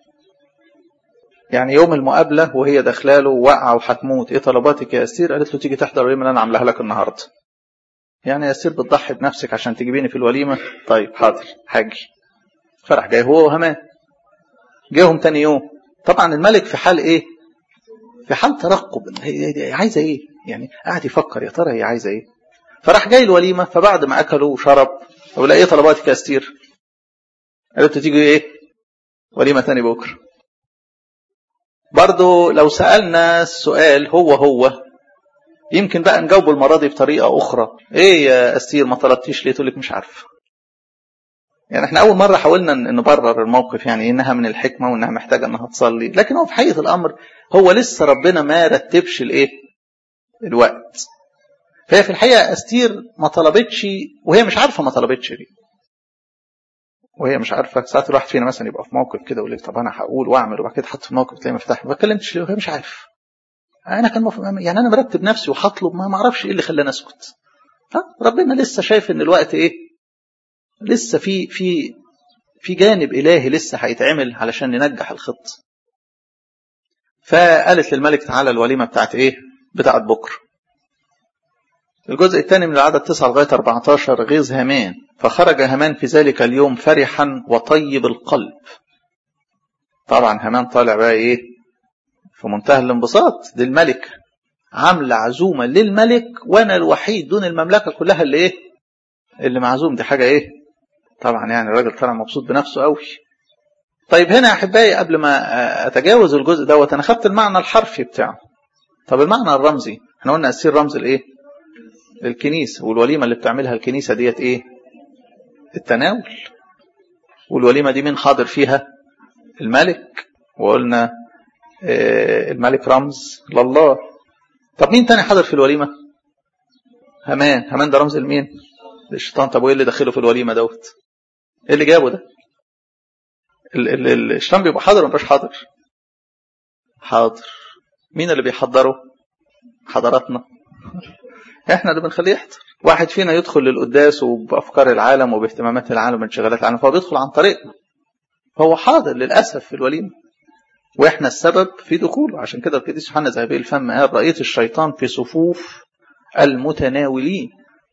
يعني يوم المقابلة وهي داخلاله واقعة وهتموت إيه طلباتك يا أستير قالت له تيجي تحضر الوليمة اللي أنا عاملاها لك النهاردة يعني يا أستير بتضحي بنفسك عشان تجيبيني في الوليمة طيب حاضر حاجي فرح جاي هو وهمان جاهم تاني يوم طبعا الملك في حال ايه في حال ترقب هي عايزه ايه يعني قاعد يفكر يا ترى هي عايزه ايه فراح جاي الوليمه فبعد ما اكلوا وشرب ولا ايه طلباتك يا استير قالت تيجي ايه وليمه تاني بكره برضه لو سالنا السؤال هو هو يمكن بقى نجاوبه المره دي بطريقه اخرى ايه يا استير ما طلبتيش ليه تقول لك مش عارفه يعني احنا اول مره حاولنا نبرر الموقف يعني انها من الحكمه وانها محتاجه انها تصلي لكن هو في حقيقه الامر هو لسه ربنا ما رتبش الايه الوقت فهي في الحقيقه استير ما طلبتش وهي مش عارفه ما طلبتش ليه وهي مش عارفه ساعات الواحد فينا مثلا يبقى في موقف كده يقول لك طب انا هقول واعمل وبعد كده حط في موقف تلاقي مفتاح ما اتكلمتش ليه وهي مش عارف انا كان مف... يعني انا مرتب نفسي وهطلب ما اعرفش ايه اللي خلاني اسكت ها ربنا لسه شايف ان الوقت ايه لسه في في في جانب إلهي لسه هيتعمل علشان ننجح الخط فقالت للملك تعالى الوليمة بتاعت إيه بتاعت بكرة الجزء الثاني من العدد 9 لغاية 14 غيظ هامان فخرج هامان في ذلك اليوم فرحا وطيب القلب طبعا هامان طالع بقى إيه في منتهى الانبساط دي الملك عاملة عزومة للملك وأنا الوحيد دون المملكة كلها اللي إيه اللي معزوم دي حاجة إيه طبعا يعني الراجل طلع مبسوط بنفسه قوي طيب هنا يا احبائي قبل ما اتجاوز الجزء دوت انا خدت المعنى الحرفي بتاعه طب المعنى الرمزي احنا قلنا اسير رمز الايه الكنيسه والوليمه اللي بتعملها الكنيسه ديت ايه التناول والوليمه دي مين حاضر فيها الملك وقلنا اه الملك رمز لله طب مين تاني حاضر في الوليمه همان همان ده رمز لمين الشيطان طب وايه اللي دخله في الوليمه دوت ايه اللي جابه ده ال ال الشيطان بيبقى حاضر ولا مش حاضر حاضر مين اللي بيحضره حضراتنا احنا اللي بنخليه يحضر واحد فينا يدخل للقداس وبافكار العالم وباهتمامات العالم وانشغالات العالم فهو بيدخل عن طريقنا فهو حاضر للاسف في الوليمه واحنا السبب في دخوله عشان كده القديس يوحنا ذهبي الفم قال رايت الشيطان في صفوف المتناولين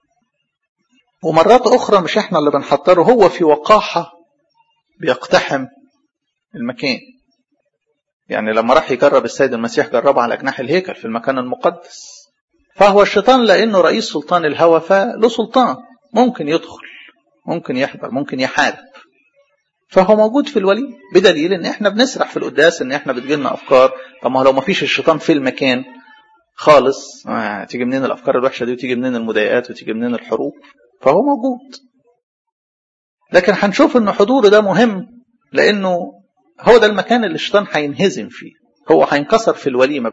ومرات أخرى مش إحنا اللي بنحضره هو في وقاحة بيقتحم المكان يعني لما راح يجرب السيد المسيح جربه على أجناح الهيكل في المكان المقدس فهو الشيطان لأنه رئيس سلطان الهوى فله سلطان ممكن يدخل ممكن يحضر ممكن يحارب فهو موجود في الوليمة بدليل ان احنا بنسرح في القداس ان احنا بتجيلنا افكار طب ما لو ما فيش الشيطان في المكان خالص آه تيجي منين الافكار الوحشه دي وتيجي منين المضايقات وتيجي منين الحروب فهو موجود لكن هنشوف ان حضوره ده مهم لانه هو ده المكان اللي الشيطان هينهزم فيه هو هينكسر في الوليمه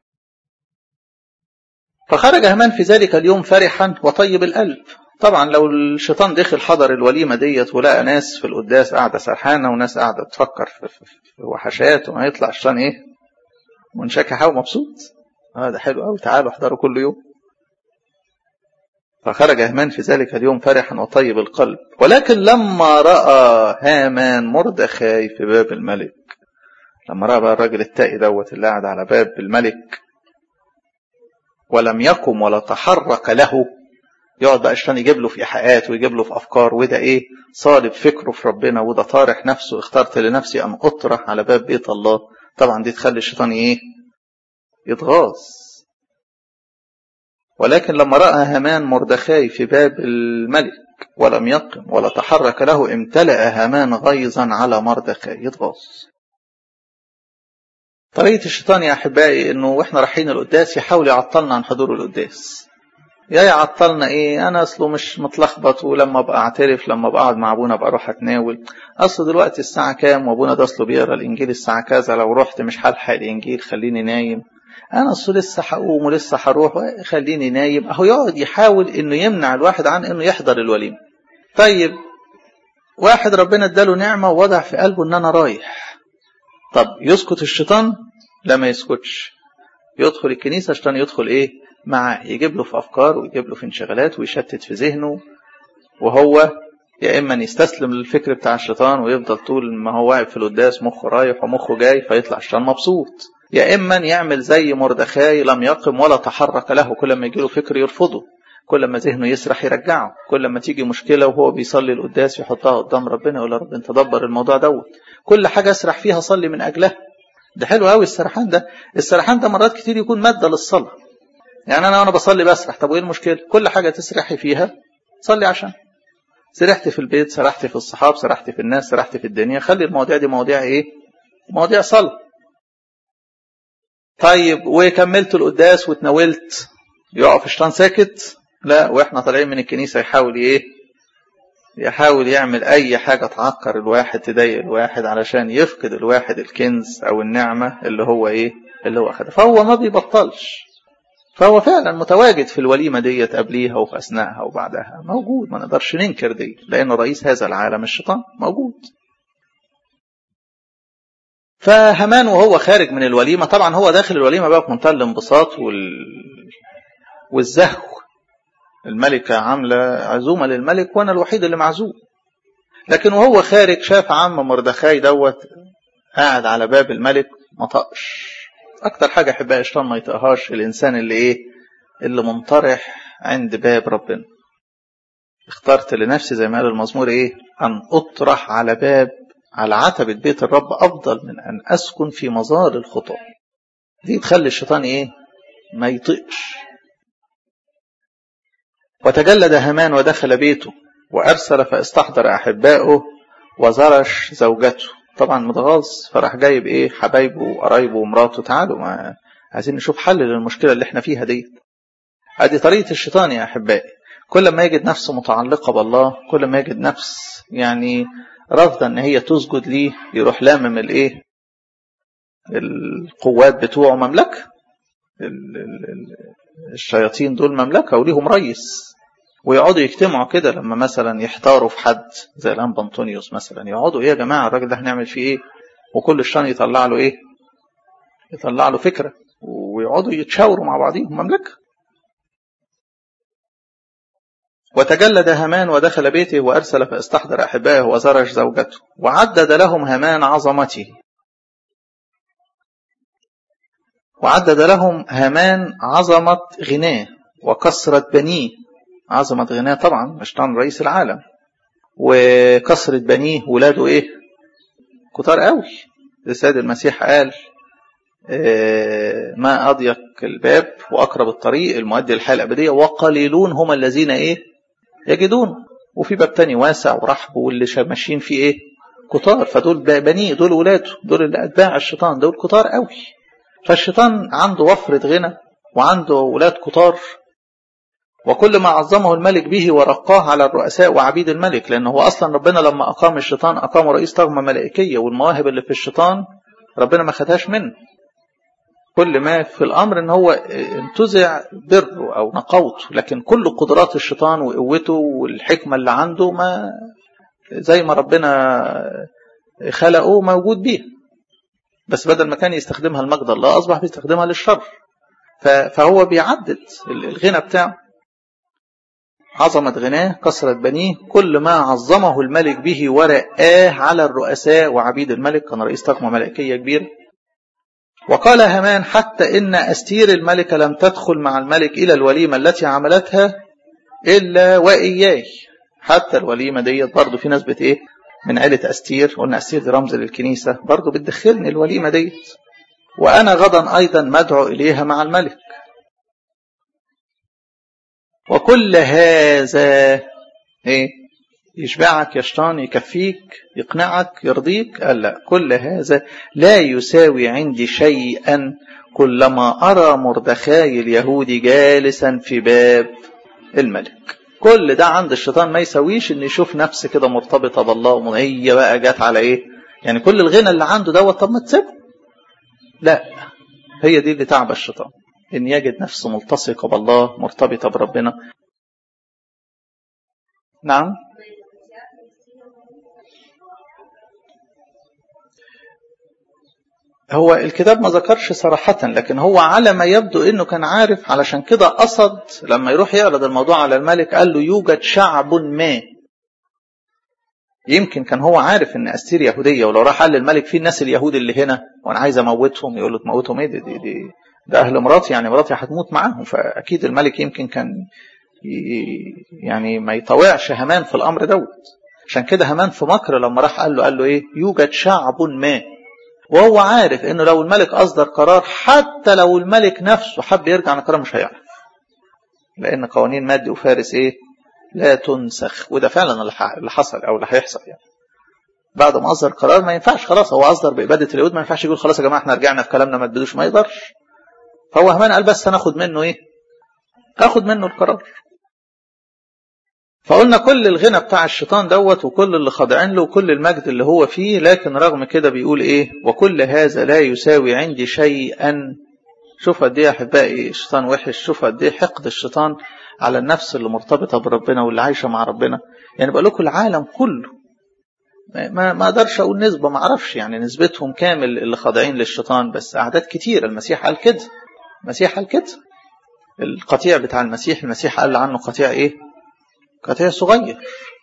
فخرج همان في ذلك اليوم فرحا وطيب القلب طبعا لو الشيطان دخل حضر الوليمه ديت ولقى ناس في القداس قاعده سرحانه وناس قاعده تفكر في, في, في وحشات وهيطلع الشيطان ايه منشكح ومبسوط اه ده حلو قوي تعالوا احضروا كل يوم فخرج هامان في ذلك اليوم فرحا وطيب القلب ولكن لما راى هامان مردخاي في باب الملك لما راى بقى الراجل التائي دوت اللي قاعد على باب الملك ولم يقم ولا تحرك له يقعد بقى الشيطان يجيب له في ايحاءات ويجيب له في افكار وده ايه صالب فكره في ربنا وده طارح نفسه اخترت لنفسي ان اطرح على باب بيت الله طبعا دي تخلي الشيطان ايه يتغاظ ولكن لما رأى هامان مردخاي في باب الملك ولم يقم ولا تحرك له امتلأ هامان غيظا على مردخاي يتغاظ طريقة الشيطان يا أحبائي إنه وإحنا رايحين القداس يحاول يعطلنا عن حضور القداس يا يعطلنا إيه أنا أصله مش متلخبط ولما أبقى أعترف لما أبقى أقعد مع أبونا أبقى أروح أتناول أصل دلوقتي الساعة كام وأبونا ده أصله بيقرا الإنجيل الساعة كذا لو رحت مش هلحق الإنجيل خليني نايم أنا أصله لسه هقوم ولسه هروح خليني نايم أهو يقعد يحاول إنه يمنع الواحد عن إنه يحضر الوليمة طيب واحد ربنا اداله نعمة ووضع في قلبه إن أنا رايح طب يسكت الشيطان لا ما يسكتش يدخل الكنيسة الشيطان يدخل ايه معاه يجيب له في افكار ويجيب له في انشغالات ويشتت في ذهنه وهو يا اما يستسلم للفكر بتاع الشيطان ويفضل طول ما هو واقف في القداس مخه رايح ومخه جاي فيطلع الشيطان مبسوط يا اما يعمل زي مردخاي لم يقم ولا تحرك له كل ما يجي له فكر يرفضه كل ما ذهنه يسرح يرجعه كل ما تيجي مشكلة وهو بيصلي القداس يحطها قدام ربنا يقول يا رب انت دبر الموضوع دوت كل حاجة اسرح فيها صلي من أجلها ده حلو قوي السرحان ده السرحان ده مرات كتير يكون مادة للصلاة يعني أنا وأنا بصلي بسرح طب وإيه المشكلة كل حاجة تسرحي فيها صلي عشان سرحت في البيت سرحت في الصحاب سرحت في الناس سرحت في الدنيا خلي المواضيع دي مواضيع إيه مواضيع صلاة طيب وكملت القداس وتناولت يقف الشيطان ساكت لا واحنا طالعين من الكنيسة يحاول ايه يحاول يعمل اي حاجة تعكر الواحد تضايق الواحد علشان يفقد الواحد الكنز او النعمة اللي هو ايه اللي هو اخدها فهو ما بيبطلش فهو فعلا متواجد في الوليمة ديت قبليها وفي اثناءها وبعدها موجود ما نقدرش ننكر دي لانه رئيس هذا العالم الشيطان موجود فهمان وهو خارج من الوليمة طبعا هو داخل الوليمة بقى في منتهى الانبساط وال... والزهو الملكة عاملة عزومة للملك وأنا الوحيد اللي معزوم لكن وهو خارج شاف عم مردخاي دوت قاعد على باب الملك ما طقش أكتر حاجة أحبها الشيطان ما يطقهاش الإنسان اللي إيه اللي منطرح عند باب ربنا اخترت لنفسي زي ما قال المزمور إيه أن أطرح على باب على عتبة بيت الرب أفضل من أن أسكن في مزار الخطى دي تخلي الشيطان إيه ما يطقش وتجلد هامان ودخل بيته وأرسل فاستحضر أحبائه وزرش زوجته طبعا متغاظ فراح جايب إيه حبايبه وقرايبه ومراته تعالوا ما عايزين نشوف حل للمشكلة اللي احنا فيها دي ادي طريقة الشيطان يا أحبائي كل ما يجد نفسه متعلقة بالله كل ما يجد نفس يعني رافضة ان هي تسجد ليه يروح لامم الايه القوات بتوعه مملكة الشياطين دول مملكة وليهم رئيس ويقعدوا يجتمعوا كده لما مثلا يحتاروا في حد زي الانبا انطونيوس مثلا يقعدوا ايه يا جماعة الراجل ده هنعمل فيه ايه وكل الشان يطلع له ايه يطلع له فكرة ويقعدوا يتشاوروا مع بعضهم مملكة وتجلد هامان ودخل بيته وأرسل فاستحضر أحبائه وزرج زوجته وعدد لهم هامان عظمته وعدد لهم هامان عظمة غناه وكسرة بنيه عظمة غناه طبعا مش طبعا رئيس العالم وكسرة بنيه ولاده ايه كتار قوي السيد المسيح قال ما أضيق الباب وأقرب الطريق المؤدي للحياة الأبدية وقليلون هم الذين إيه يجدون وفي باب تاني واسع ورحب واللي ماشيين فيه إيه كتار فدول بنيه دول ولاده دول اللي أتباع الشيطان دول كتار قوي فالشيطان عنده وفرة غنى وعنده ولاد كتار وكل ما عظمه الملك به ورقاه على الرؤساء وعبيد الملك لأنه هو أصلا ربنا لما أقام الشيطان أقام رئيس طغمة ملائكية والمواهب اللي في الشيطان ربنا ما خدهاش منه كل ما في الأمر ان هو انتزع بره أو نقوته لكن كل قدرات الشيطان وقوته والحكمة اللي عنده ما زي ما ربنا خلقه موجود بيها بس بدل ما كان يستخدمها المجد الله أصبح بيستخدمها للشر فهو بيعدد الغنى بتاعه عظمة غناه كسرة بنيه كل ما عظمه الملك به ورآه على الرؤساء وعبيد الملك كان رئيس طاقمة ملائكية كبيرة وقال هامان حتى إن أستير الملكة لم تدخل مع الملك إلى الوليمة التي عملتها إلا وإياي حتى الوليمة ديت برضه في ناس بت إيه من عيلة أستير قلنا أستير دي رمز للكنيسة برضه بتدخلني الوليمة ديت وأنا غدا أيضا مدعو إليها مع الملك وكل هذا إيه يشبعك يا شيطان يكفيك يقنعك يرضيك قال لا كل هذا لا يساوي عندي شيئا كلما أرى مردخاي اليهودي جالسا في باب الملك كل ده عند الشيطان ما يسويش ان يشوف نفس كده مرتبطة بالله وهي بقى جات على ايه يعني كل الغنى اللي عنده دوت طب ما تسيبه لا هي دي اللي تعب الشيطان ان يجد نفسه ملتصقة بالله مرتبطة بربنا نعم هو الكتاب ما ذكرش صراحة لكن هو على ما يبدو انه كان عارف علشان كده قصد لما يروح يعرض الموضوع على الملك قال له يوجد شعب ما يمكن كان هو عارف ان استير يهوديه ولو راح قال للملك في الناس اليهود اللي هنا وانا عايز اموتهم يقول له تموتهم ايه دي, دي, دي ده اهل مراتي يعني مراتي هتموت معاهم فاكيد الملك يمكن كان يعني ما يطوعش همان في الامر دوت عشان كده همان في مكر لما راح قال له قال له ايه يوجد شعب ما وهو عارف انه لو الملك اصدر قرار حتى لو الملك نفسه حب يرجع عن القرار مش هيعرف لان قوانين مادي وفارس ايه لا تنسخ وده فعلا اللي حصل او اللي هيحصل يعني بعد ما اصدر قرار ما ينفعش خلاص هو اصدر باباده اليهود ما ينفعش يقول خلاص يا جماعه احنا رجعنا في كلامنا ما تبدوش ما يقدرش فهو همان قال بس هناخد منه ايه اخد منه القرار فقلنا كل الغنى بتاع الشيطان دوت وكل اللي خاضعين له وكل المجد اللي هو فيه لكن رغم كده بيقول ايه وكل هذا لا يساوي عندي شيئا شوف قد ايه يا احبائي الشيطان وحش شوف قد ايه حقد الشيطان على النفس اللي مرتبطه بربنا واللي عايشه مع ربنا يعني بقول لكم العالم كله ما ما اقدرش اقول نسبه ما اعرفش يعني نسبتهم كامل اللي خاضعين للشيطان بس اعداد كتير المسيح قال كده المسيح قال كده القطيع بتاع المسيح المسيح قال عنه قطيع ايه قطيع صغير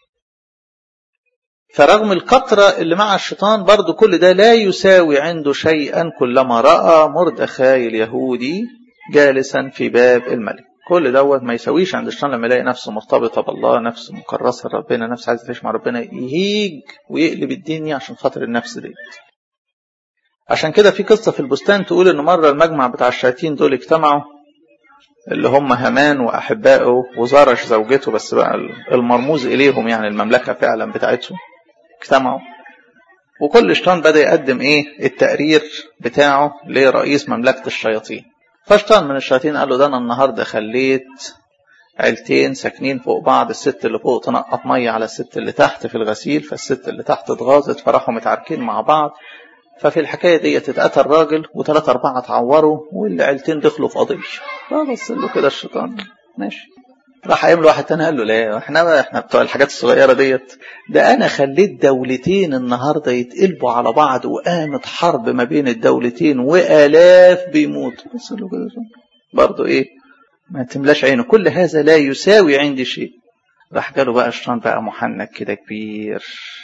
فرغم الكثرة اللي مع الشيطان برضو كل ده لا يساوي عنده شيئا كلما رأى مردخاي اليهودي جالسا في باب الملك كل دوت ما يساويش عند الشيطان لما يلاقي نفسه مرتبطة بالله نفسه مكرسة لربنا نفسه عايزة تعيش مع ربنا يهيج ويقلب الدنيا عشان خاطر النفس دي عشان كده في قصة في البستان تقول ان مرة المجمع بتاع الشياطين دول اجتمعوا اللي هم هامان وأحبائه وزارش زوجته بس بقى المرموز إليهم يعني المملكة فعلا بتاعتهم اجتمعوا وكل شيطان بدأ يقدم إيه التقرير بتاعه لرئيس مملكة الشياطين فشيطان من الشياطين قال له ده أنا النهاردة خليت عيلتين ساكنين فوق بعض الست اللي فوق تنقط مية على الست اللي تحت في الغسيل فالست اللي تحت اتغاظت فراحوا متعاركين مع بعض ففي الحكايه دي اتقتل راجل وثلاثة أربعة اتعوروا والعيلتين دخلوا في قضية فبص له كده الشيطان ماشي راح قايم له واحد تاني قال له لا احنا احنا بتوع الحاجات الصغيرة ديت ده أنا خليت دولتين النهاردة يتقلبوا على بعض وقامت حرب ما بين الدولتين وآلاف بيموتوا بص له كده برضه إيه ما تملاش عينه كل هذا لا يساوي عندي شيء راح جاله بقى الشيطان بقى محنك كده كبير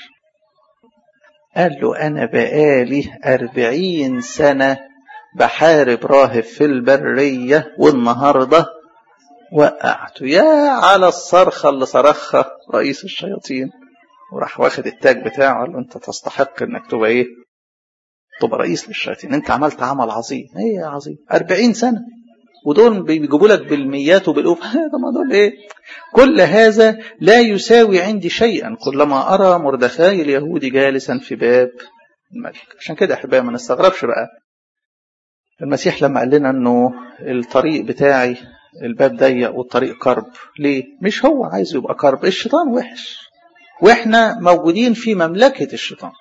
قال له أنا بقالي أربعين سنة بحارب راهب في البرية والنهاردة وقعته يا على الصرخة اللي صرخها رئيس الشياطين وراح واخد التاج بتاعه قال له أنت تستحق إنك تبقى إيه تبقى رئيس للشياطين أنت عملت عمل عظيم إيه يا عظيم أربعين سنة ودول بيجيبوا لك بالميات وبالألوف هذا ما دول إيه كل هذا لا يساوي عندي شيئا كلما أرى مردخاي اليهودي جالسا في باب الملك عشان كده أحبائي ما نستغربش بقى المسيح لما قال لنا أنه الطريق بتاعي الباب ضيق والطريق كرب ليه؟ مش هو عايز يبقى كرب الشيطان وحش واحنا موجودين في مملكة الشيطان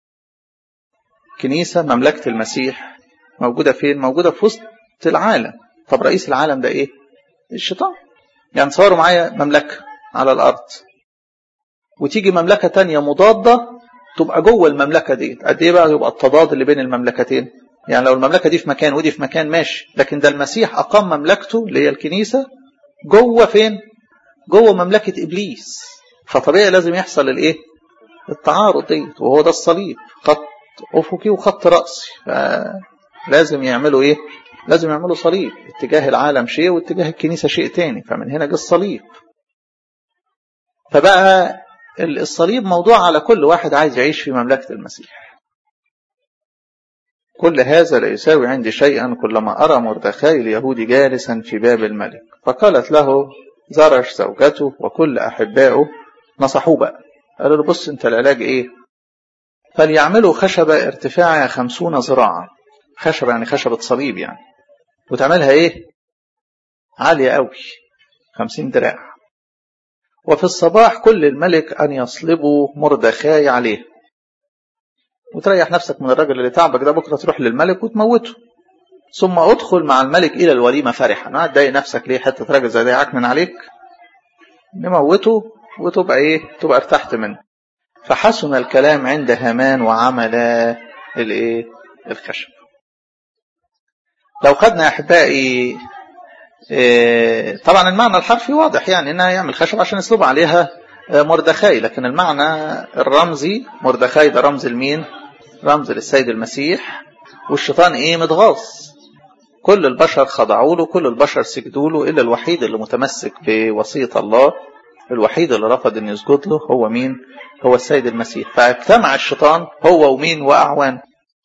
كنيسة مملكة المسيح موجودة فين؟ موجودة في وسط العالم طب رئيس العالم ده ايه؟ الشيطان يعني تصوروا معايا مملكة على الأرض وتيجي مملكة تانية مضادة تبقى جوه المملكة دي قد ايه بقى يبقى التضاد اللي بين المملكتين يعني لو المملكة دي في مكان ودي في مكان ماشي لكن ده المسيح أقام مملكته اللي هي الكنيسة جوه فين جوه مملكة إبليس فطبيعي لازم يحصل الايه التعارض ديت وهو ده الصليب خط أفقي وخط رأسي فلازم يعملوا ايه لازم يعملوا صليب اتجاه العالم شيء واتجاه الكنيسة شيء تاني فمن هنا جه الصليب فبقى الصليب موضوع على كل واحد عايز يعيش في مملكة المسيح كل هذا لا يساوي عندي شيئا كلما أرى مردخاي اليهود جالسا في باب الملك فقالت له زرش زوجته وكل أحبائه نصحوه بقى قالوا له بص انت العلاج ايه فليعملوا خشبة ارتفاعها خمسون ذراعا خشبة يعني خشبة صليب يعني وتعملها ايه عالية قوي خمسين دراع وفي الصباح كل الملك أن يصلبوا مردخاي عليه وتريح نفسك من الراجل اللي تعبك ده بكرة تروح للملك وتموته ثم ادخل مع الملك إلى الوليمة فرحا ما تضايق نفسك ليه حتة راجل زي ده يعكنن عليك نموته وتبقى ايه تبقى ارتحت منه فحسن الكلام عند هامان وعمل الايه الخشب لو خدنا يا احبائي إيه طبعا المعنى الحرفي واضح يعني انها يعمل خشب عشان يصلب عليها مردخاي لكن المعنى الرمزي مردخاي ده رمز المين رمز للسيد المسيح والشيطان ايه متغاظ كل البشر خضعوا له كل البشر سجدوا له الا الوحيد اللي متمسك بوصيه الله الوحيد اللي رفض ان يسجد له هو مين هو السيد المسيح فاجتمع الشيطان هو ومين واعوانه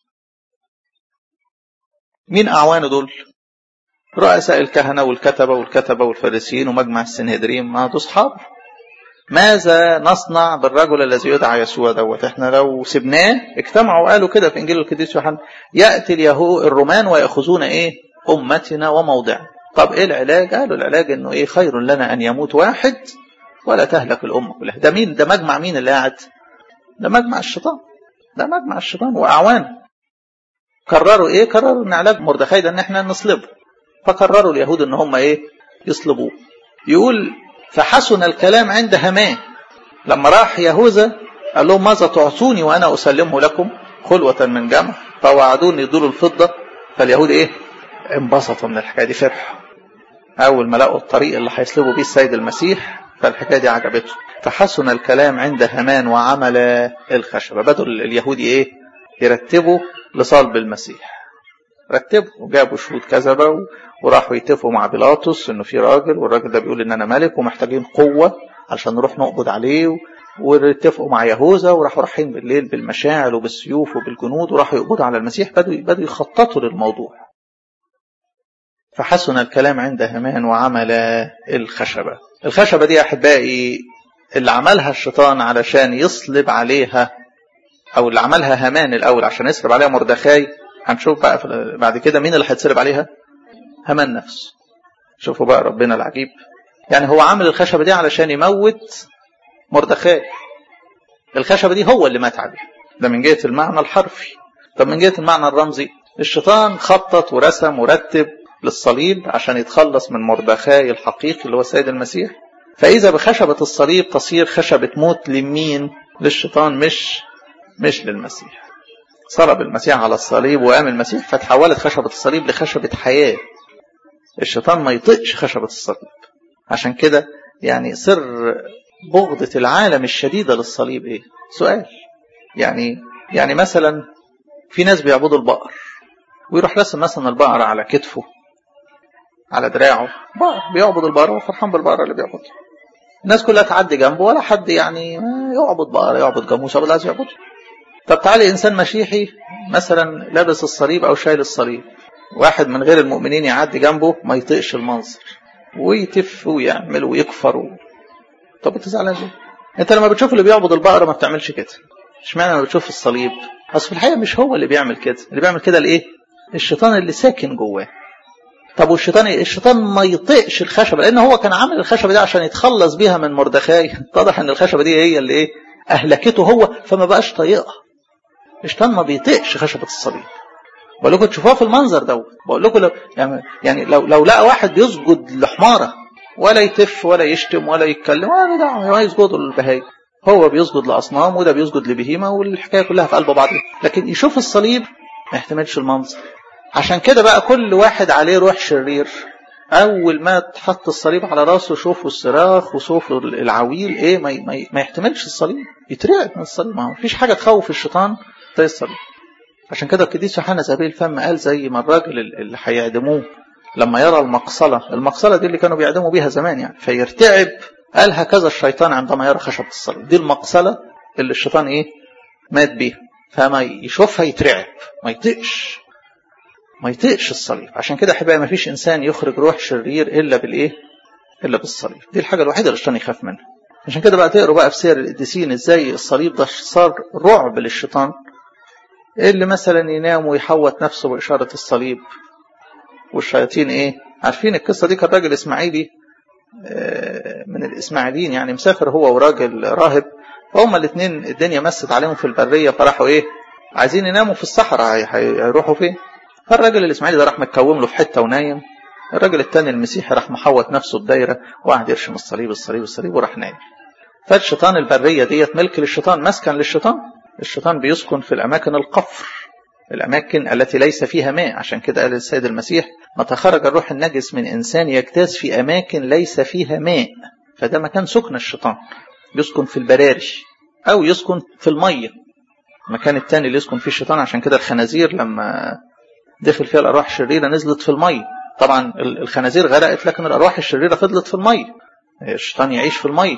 مين اعوانه دول رؤساء الكهنه والكتبه والكتبه والفارسيين ومجمع السنهدرين ما دول اصحاب ماذا نصنع بالرجل الذي يدعى يسوع دوت احنا لو سبناه اجتمعوا قالوا كده في انجيل القديس يوحنا ياتي اليهود الرومان وياخذون ايه امتنا وموضعنا طب ايه العلاج قالوا العلاج انه ايه خير لنا ان يموت واحد ولا تهلك الامه كلها ده مين ده مجمع مين اللي قاعد ده مجمع الشيطان ده مجمع الشيطان واعوانه قرروا ايه قرروا ان علاج مردخاي ده ان احنا نصلبه فقرروا اليهود ان هم ايه يصلبوه يقول فحسن الكلام عند هامان لما راح يهوذا قال لهم ماذا تعطوني وانا اسلمه لكم خلوة من جمع فوعدوني يدوا الفضة فاليهود ايه انبسطوا من الحكاية دي فرحوا اول ما لقوا الطريق اللي هيصلبوا بيه السيد المسيح فالحكاية دي عجبته فحسن الكلام عند هامان وعمل الخشبة بدوا اليهودي ايه يرتبوا لصلب المسيح رتبوا وجابوا شهود كذبة وراحوا يتفقوا مع بيلاطس انه في راجل والراجل ده بيقول ان انا ملك ومحتاجين قوة عشان نروح نقبض عليه واتفقوا مع يهوذا وراحوا رايحين بالليل بالمشاعل وبالسيوف وبالجنود وراحوا يقبضوا على المسيح بدوا بدوا يخططوا للموضوع فحسن الكلام عند هامان وعمل الخشبة الخشبة دي يا أحبائي اللي عملها الشيطان علشان يصلب عليها أو اللي عملها هامان الأول عشان يصلب عليها مردخاي هنشوف بقى بعد كده مين اللي هيتصلب عليها هامان نفسه شوفوا بقى ربنا العجيب يعني هو عامل الخشبة دي علشان يموت مردخاي الخشبة دي هو اللي مات عليها ده من جهة المعنى الحرفي طب من جهة المعنى الرمزي الشيطان خطط ورسم ورتب للصليب عشان يتخلص من مردخاي الحقيقي اللي هو السيد المسيح فإذا بخشبة الصليب تصير خشبة موت لمين للشيطان مش مش للمسيح صلب المسيح على الصليب وقام المسيح فتحولت خشبة الصليب لخشبة حياة الشيطان ما يطيقش خشبة الصليب عشان كده يعني سر بغضة العالم الشديدة للصليب ايه سؤال يعني يعني مثلا في ناس بيعبدوا البقر ويروح رسم مثلا البقرة على كتفه على دراعه بقر بيعبد البقرة وفرحان بالبقرة اللي بيعبدها الناس كلها تعدي جنبه ولا حد يعني يعبد بقرة يعبد جاموس ولا عايز يعبده طب تعالي انسان مسيحي مثلا لابس الصليب او شايل الصليب واحد من غير المؤمنين يعدي جنبه ما يطيقش المنظر ويتف ويعمل ويكفر و... طب انت زعلان ليه؟ انت لما بتشوف اللي بيعبد البقره ما بتعملش كده اشمعنى لما بتشوف الصليب اصل في الحقيقه مش هو اللي بيعمل كده اللي بيعمل كده الايه الشيطان اللي ساكن جواه طب والشيطان الشيطان ما يطيقش الخشبه لان هو كان عامل الخشبه دي عشان يتخلص بيها من مردخاي اتضح ان الخشبه دي هي اللي ايه اهلكته هو فما بقاش طايقها الشيطان ما بيطيقش خشبه الصليب بقول لكم تشوفوها في المنظر دوت بقول لكم لو يعني, يعني لو لو لقى واحد بيسجد لحماره ولا يتف ولا يشتم ولا يتكلم ولا دعوه ما يسجدوا للبهايم هو بيسجد لاصنام وده بيسجد لبهيمه والحكايه كلها في قلب بعض لكن يشوف الصليب ما يحتملش المنظر عشان كده بقى كل واحد عليه روح شرير اول ما تحط الصليب على راسه شوفوا الصراخ وشوفوا العويل ايه ما, ما, ما يحتملش الصليب يترعب من الصليب ما فيش حاجه تخوف الشيطان زي الصليب عشان كده القديس يوحنا سبيل الفم قال زي ما الراجل اللي هيعدموه لما يرى المقصلة المقصلة دي اللي كانوا بيعدموا بيها زمان يعني فيرتعب قال هكذا الشيطان عندما يرى خشبة الصليب دي المقصلة اللي الشيطان ايه مات بيها فما يشوفها يترعب ما يطيقش ما يطيقش الصليب عشان كده احبائي ما فيش انسان يخرج روح شرير الا بالايه الا بالصليب دي الحاجه الوحيده اللي الشيطان يخاف منها عشان كده بقى تقروا بقى في سير القديسين ازاي الصليب ده صار رعب للشيطان اللي مثلا ينام ويحوط نفسه باشاره الصليب والشياطين ايه عارفين القصه دي كان راجل اسماعيلي من الاسماعيليين يعني مسافر هو وراجل راهب فهم الاثنين الدنيا مست عليهم في البريه فراحوا ايه عايزين يناموا في الصحراء هيروحوا فين فالراجل الاسماعيلي ده راح متكوم له في حته ونايم الراجل التاني المسيحي راح محوط نفسه بدايره وقعد يرشم الصليب الصليب الصليب وراح نايم فالشيطان البريه ديت ملك للشيطان مسكن للشيطان الشيطان بيسكن في الاماكن القفر الاماكن التي ليس فيها ماء عشان كده قال السيد المسيح متى خرج الروح النجس من انسان يجتاز في اماكن ليس فيها ماء فده مكان سكن الشيطان يسكن في البراري او يسكن في الميه المكان الثاني اللي يسكن فيه الشيطان عشان كده الخنازير لما دخل فيها الارواح الشريره نزلت في الميه طبعا الخنازير غرقت لكن الارواح الشريره فضلت في الميه الشيطان يعيش في الميه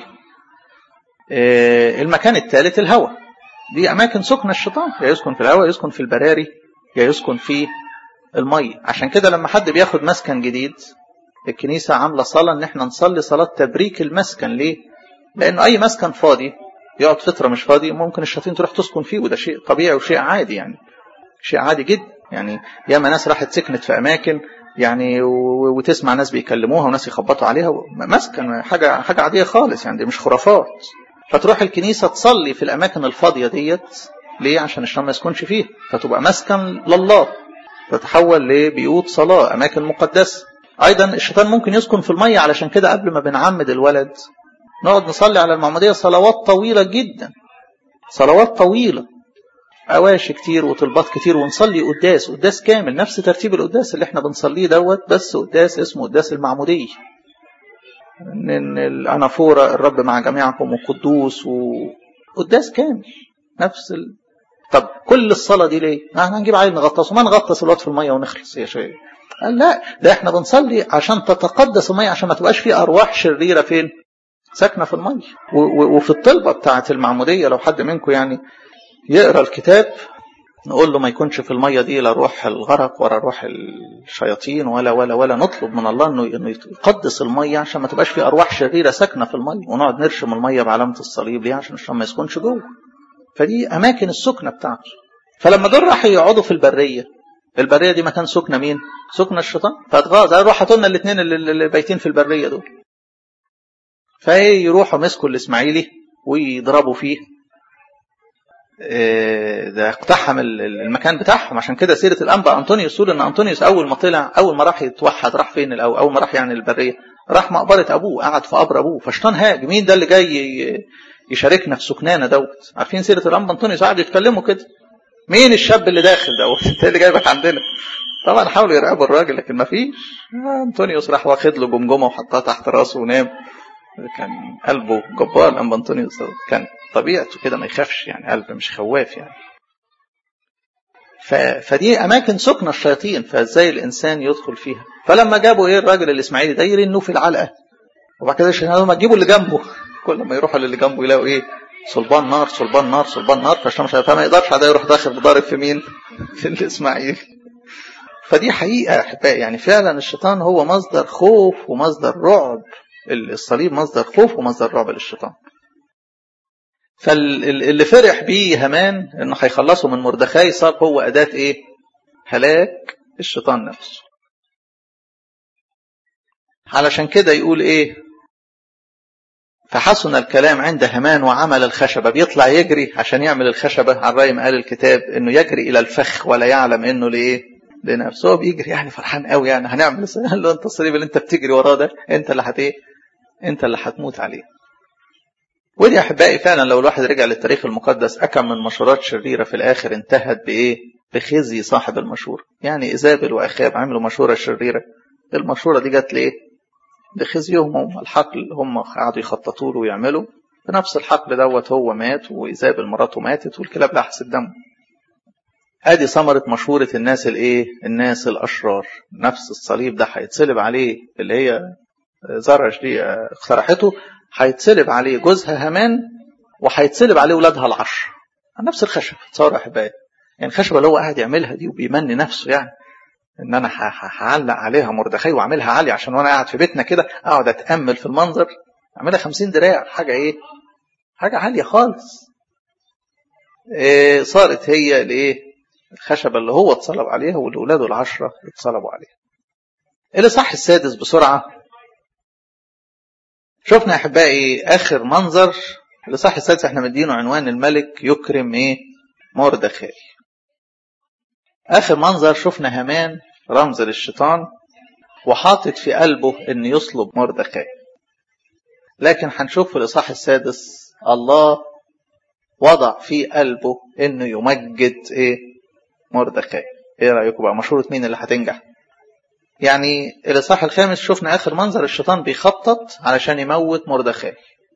المكان الثالث الهواء دي اماكن سكن الشيطان يا يسكن في الهواء يسكن في البراري يا يسكن في الميه عشان كده لما حد بياخد مسكن جديد الكنيسه عامله صلاه ان احنا نصلي صلاه تبريك المسكن ليه لانه اي مسكن فاضي يقعد فتره مش فاضي ممكن الشياطين تروح تسكن فيه وده شيء طبيعي وشيء عادي يعني شيء عادي جدا يعني ياما ناس راحت سكنت في اماكن يعني وتسمع ناس بيكلموها وناس يخبطوا عليها مسكن حاجه حاجه عاديه خالص يعني دي مش خرافات فتروح الكنيسه تصلي في الاماكن الفاضيه ديت ليه عشان الشيطان ما يسكنش فيها فتبقى مسكن لله تتحول لبيوت صلاه اماكن مقدسه ايضا الشيطان ممكن يسكن في الميه علشان كده قبل ما بنعمد الولد نقعد نصلي على المعموديه صلوات طويله جدا صلوات طويله اواشي كتير وطلبات كتير ونصلي قداس قداس كامل نفس ترتيب القداس اللي احنا بنصليه دوت بس قداس اسمه قداس المعموديه ان الانافوره الرب مع جميعكم وقدوس وقداس كامل نفس ال... طب كل الصلاه دي ليه؟ احنا هنجيب عيل نغطسه ما نغطس الوقت في الميه ونخلص يا شيخ قال لا ده احنا بنصلي عشان تتقدس الميه عشان ما تبقاش في ارواح شريره فين؟ ساكنه في الميه وفي الطلبه بتاعه المعموديه لو حد منكم يعني يقرا الكتاب نقول له ما يكونش في الميه دي لا روح الغرق ولا روح الشياطين ولا ولا ولا نطلب من الله انه انه يقدس الميه عشان ما تبقاش في ارواح شريره ساكنه في الميه ونقعد نرشم الميه بعلامه الصليب ليه عشان الشيطان ما يسكنش جوه فدي اماكن السكنه بتاعته فلما دول راحوا يقعدوا في البريه البريه دي مكان سكنه مين؟ سكنه الشيطان فاتغاظ قال روح هاتوا لنا الاثنين اللي بايتين في البريه دول فيروحوا مسكوا الاسماعيلي ويضربوا فيه ده اقتحم المكان بتاعهم عشان كده سيره الانبا انطونيوس يقول ان انطونيوس اول ما طلع اول ما راح يتوحد راح فين الاول اول ما راح يعني البريه راح مقبره ابوه قعد في قبر ابوه فشطان هاج مين ده اللي جاي يشاركنا في سكنانا دوت عارفين سيره الانبا انطونيوس قعدوا يتكلموا كده مين الشاب اللي داخل دوت انت اللي جايبك عندنا طبعا حاولوا يراقبوا الراجل لكن ما فيش انطونيوس راح واخد له جمجمه وحطها تحت راسه ونام كان قلبه جبار الانبا انطونيوس كان طبيعته كده ما يخافش يعني قلب مش خواف يعني ف... فدي اماكن سكن الشياطين فازاي الانسان يدخل فيها فلما جابوا ايه الراجل الاسماعيلي ده يرنوا في العلقه وبعد كده الشيطان ما تجيبوا اللي جنبه كل ما يروحوا للي جنبه يلاقوا ايه صلبان نار صلبان نار صلبان نار فالشيطان فما يقدرش ده يروح داخل ضارب في مين في الاسماعيلي فدي حقيقه احبائي يعني فعلا الشيطان هو مصدر خوف ومصدر رعب الصليب مصدر خوف ومصدر رعب للشيطان فاللي فرح بيه همان انه هيخلصه من مردخاي صار هو اداه ايه هلاك الشيطان نفسه علشان كده يقول ايه فحسن الكلام عند همان وعمل الخشبة بيطلع يجري عشان يعمل الخشبة على الرأي ما قال الكتاب انه يجري الى الفخ ولا يعلم انه ليه لنفسه هو بيجري يعني فرحان قوي يعني هنعمل قال له انت الصليب اللي انت بتجري وراه ده انت اللي هت ايه انت اللي هتموت عليه ودي احبائي فعلا لو الواحد رجع للتاريخ المقدس اكم من مشورات شريره في الاخر انتهت بايه بخزي صاحب المشوره يعني ايزابل واخاب عملوا مشوره شريره المشوره دي جت لايه بخزيهم هم الحقل هم قعدوا يخططوا له ويعملوا في نفس الحقل دوت هو مات وايزابل مراته ماتت والكلاب لحست دمه ادي ثمره مشوره الناس الايه الناس الاشرار نفس الصليب ده هيتصلب عليه اللي هي زرش دي اقترحته هيتصلب عليه جوزها همان وهيتصلب عليه ولادها العشر نفس الخشب تصور يا احبائي يعني الخشبه اللي هو قاعد يعملها دي وبيمني نفسه يعني ان انا هعلق عليها مردخي واعملها عاليه عشان وانا قاعد في بيتنا كده اقعد اتامل في المنظر اعملها 50 دراع حاجه ايه حاجه عاليه خالص إيه صارت هي الايه الخشبه اللي هو اتصلب عليها واللي اولاده العشره اتصلبوا عليها الاصحاح السادس بسرعه شفنا يا احبائي اخر منظر الاصحاح السادس احنا مدينه عنوان الملك يكرم ايه مردخاي اخر منظر شفنا هامان رمز للشيطان وحاطط في قلبه ان يصلب مردخاي لكن هنشوف في الاصحاح السادس الله وضع في قلبه انه يمجد ايه مردخاي ايه رايكم بقى مشوره مين اللي هتنجح يعني الاصحاح الخامس شفنا اخر منظر الشيطان بيخطط علشان يموت مردخاي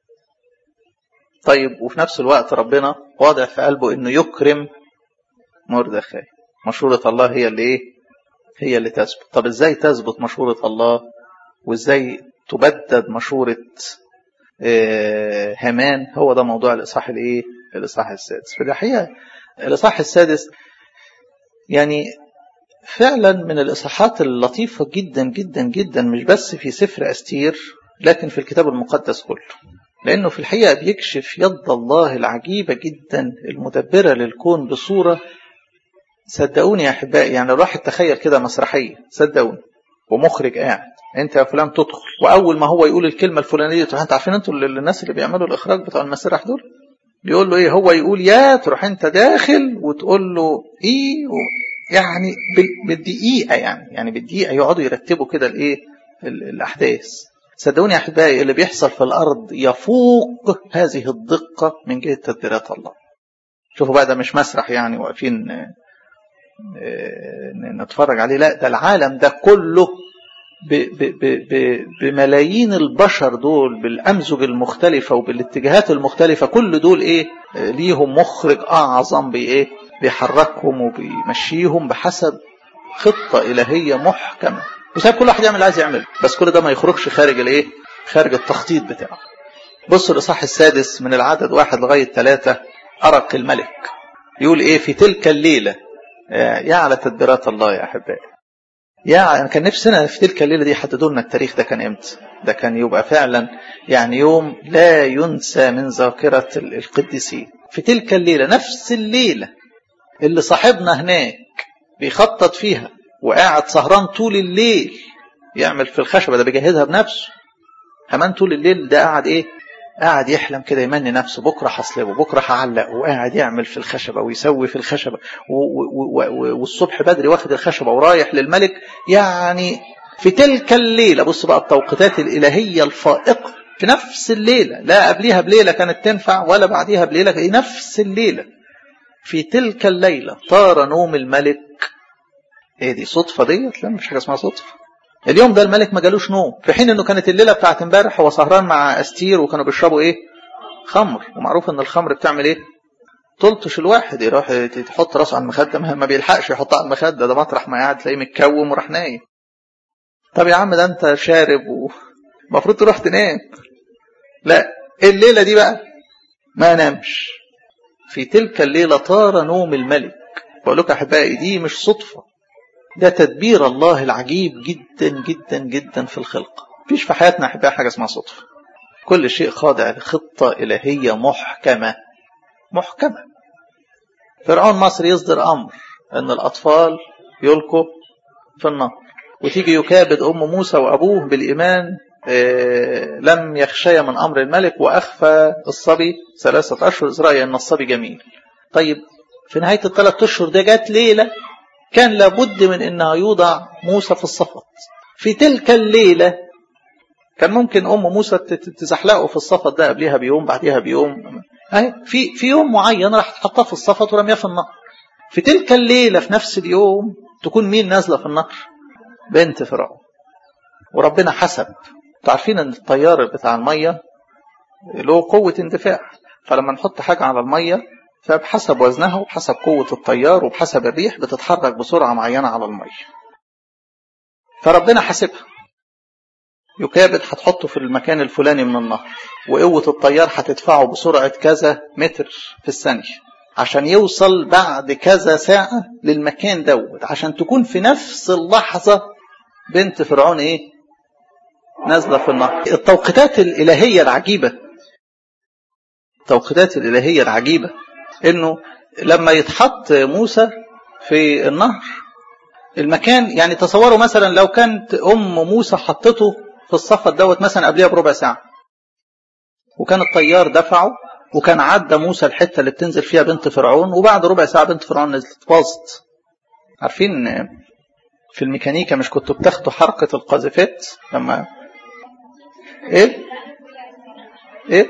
طيب وفي نفس الوقت ربنا واضع في قلبه انه يكرم مردخاي مشورة الله هي اللي ايه هي اللي تثبت طب ازاي تثبت مشورة الله وازاي تبدد مشورة هامان هو ده موضوع الاصحاح الايه الاصحاح السادس في الحقيقه الاصحاح السادس يعني فعلا من الاصحاحات اللطيفه جدا جدا جدا مش بس في سفر استير لكن في الكتاب المقدس كله لانه في الحقيقه بيكشف يد الله العجيبه جدا المدبره للكون بصوره صدقوني يا احبائي يعني الواحد تخيل كده مسرحيه صدقوني ومخرج قاعد انت يا فلان تدخل واول ما هو يقول الكلمه الفلانيه تروح انت عارفين انتوا الناس اللي بيعملوا الاخراج بتوع المسرح دول بيقول له ايه هو يقول يا تروح انت داخل وتقول له ايه و... يعني بالدقيقه يعني يعني بالدقيقه يقعدوا يرتبوا كده الايه الاحداث صدقوني يا احبائي اللي بيحصل في الارض يفوق هذه الدقه من جهه تدبيرات الله شوفوا بقى ده مش مسرح يعني واقفين نتفرج عليه لا ده العالم ده كله ب ب ب بملايين البشر دول بالامزج المختلفه وبالاتجاهات المختلفه كل دول ايه ليهم مخرج اعظم بايه بيحركهم وبيمشيهم بحسب خطه الهيه محكمه وسايب كل واحد يعمل اللي عايز يعمله بس كل ده ما يخرجش خارج الايه خارج التخطيط بتاعه بصوا الاصحاح السادس من العدد واحد لغايه ثلاثه ارق الملك يقول ايه في تلك الليله يا على تدبيرات الله يا احبائي يا انا كان نفسنا في تلك الليله دي يحددوا لنا التاريخ ده كان امتى ده كان يبقى فعلا يعني يوم لا ينسى من ذاكره القديسين في تلك الليله نفس الليله اللي صاحبنا هناك بيخطط فيها وقاعد سهران طول الليل يعمل في الخشبه ده بيجهزها بنفسه كمان طول الليل ده قاعد ايه قاعد يحلم كده يمني نفسه بكره هصلبه بكره هعلق وقاعد يعمل في الخشبه ويسوي في الخشبه والصبح بدري واخد الخشبه ورايح للملك يعني في تلك الليله بص بقى التوقيتات الالهيه الفائقه في نفس الليله لا قبليها بليله كانت تنفع ولا بعديها بليله في نفس الليله في تلك الليله طار نوم الملك ايه دي صدفه ديت لا مش حاجه اسمها صدفه اليوم ده الملك ما جالوش نوم في حين انه كانت الليله بتاعت امبارح هو سهران مع استير وكانوا بيشربوا ايه خمر ومعروف ان الخمر بتعمل ايه تلطش الواحد يروح تحط راسه على المخده ما بيلحقش يحطها على المخده ده مطرح ما قاعد تلاقيه متكوم وراح نايم طب يا عم ده انت شارب ومفروض تروح تنام لا الليله دي بقى ما نامش في تلك الليله طار نوم الملك بقول لكم احبائي دي مش صدفه ده تدبير الله العجيب جدا جدا جدا في الخلق مفيش في حياتنا احبائي حاجه اسمها صدفه كل شيء خاضع لخطه الهيه محكمه محكمه فرعون مصر يصدر امر ان الاطفال يلقوا في النهر وتيجي يكابد ام موسى وابوه بالايمان إيه لم يخشي من امر الملك واخفى الصبي ثلاثه اشهر ازرائيل ان الصبي جميل طيب في نهايه الثلاث اشهر ده جت ليله كان لابد من انها يوضع موسى في الصفط في تلك الليله كان ممكن ام موسى تزحلقه في الصفط ده قبلها بيوم بعدها بيوم اهي في في يوم معين راح تحطها في الصفط ورميها في النهر في تلك الليله في نفس اليوم تكون مين نازله في النهر بنت فرعون وربنا حسب انتوا عارفين ان الطيار بتاع الميه له قوه اندفاع فلما نحط حاجه على الميه فبحسب وزنها وبحسب قوة التيار وبحسب الريح بتتحرك بسرعة معينة على المية فربنا حاسبها يكابد هتحطه في المكان الفلاني من النهر وقوة التيار هتدفعه بسرعة كذا متر في الثانية عشان يوصل بعد كذا ساعة للمكان دوت عشان تكون في نفس اللحظة بنت فرعون ايه نازلة في النهر التوقيتات الإلهية العجيبة التوقيتات الإلهية العجيبة انه لما يتحط موسى في النهر المكان يعني تصوروا مثلا لو كانت ام موسى حطته في الصفد دوت مثلا قبلها بربع ساعه وكان الطيار دفعه وكان عدى موسى الحته اللي بتنزل فيها بنت فرعون وبعد ربع ساعه بنت فرعون نزلت باظت عارفين في الميكانيكا مش كنتوا بتاخدوا حركه القاذفات لما ايه ايه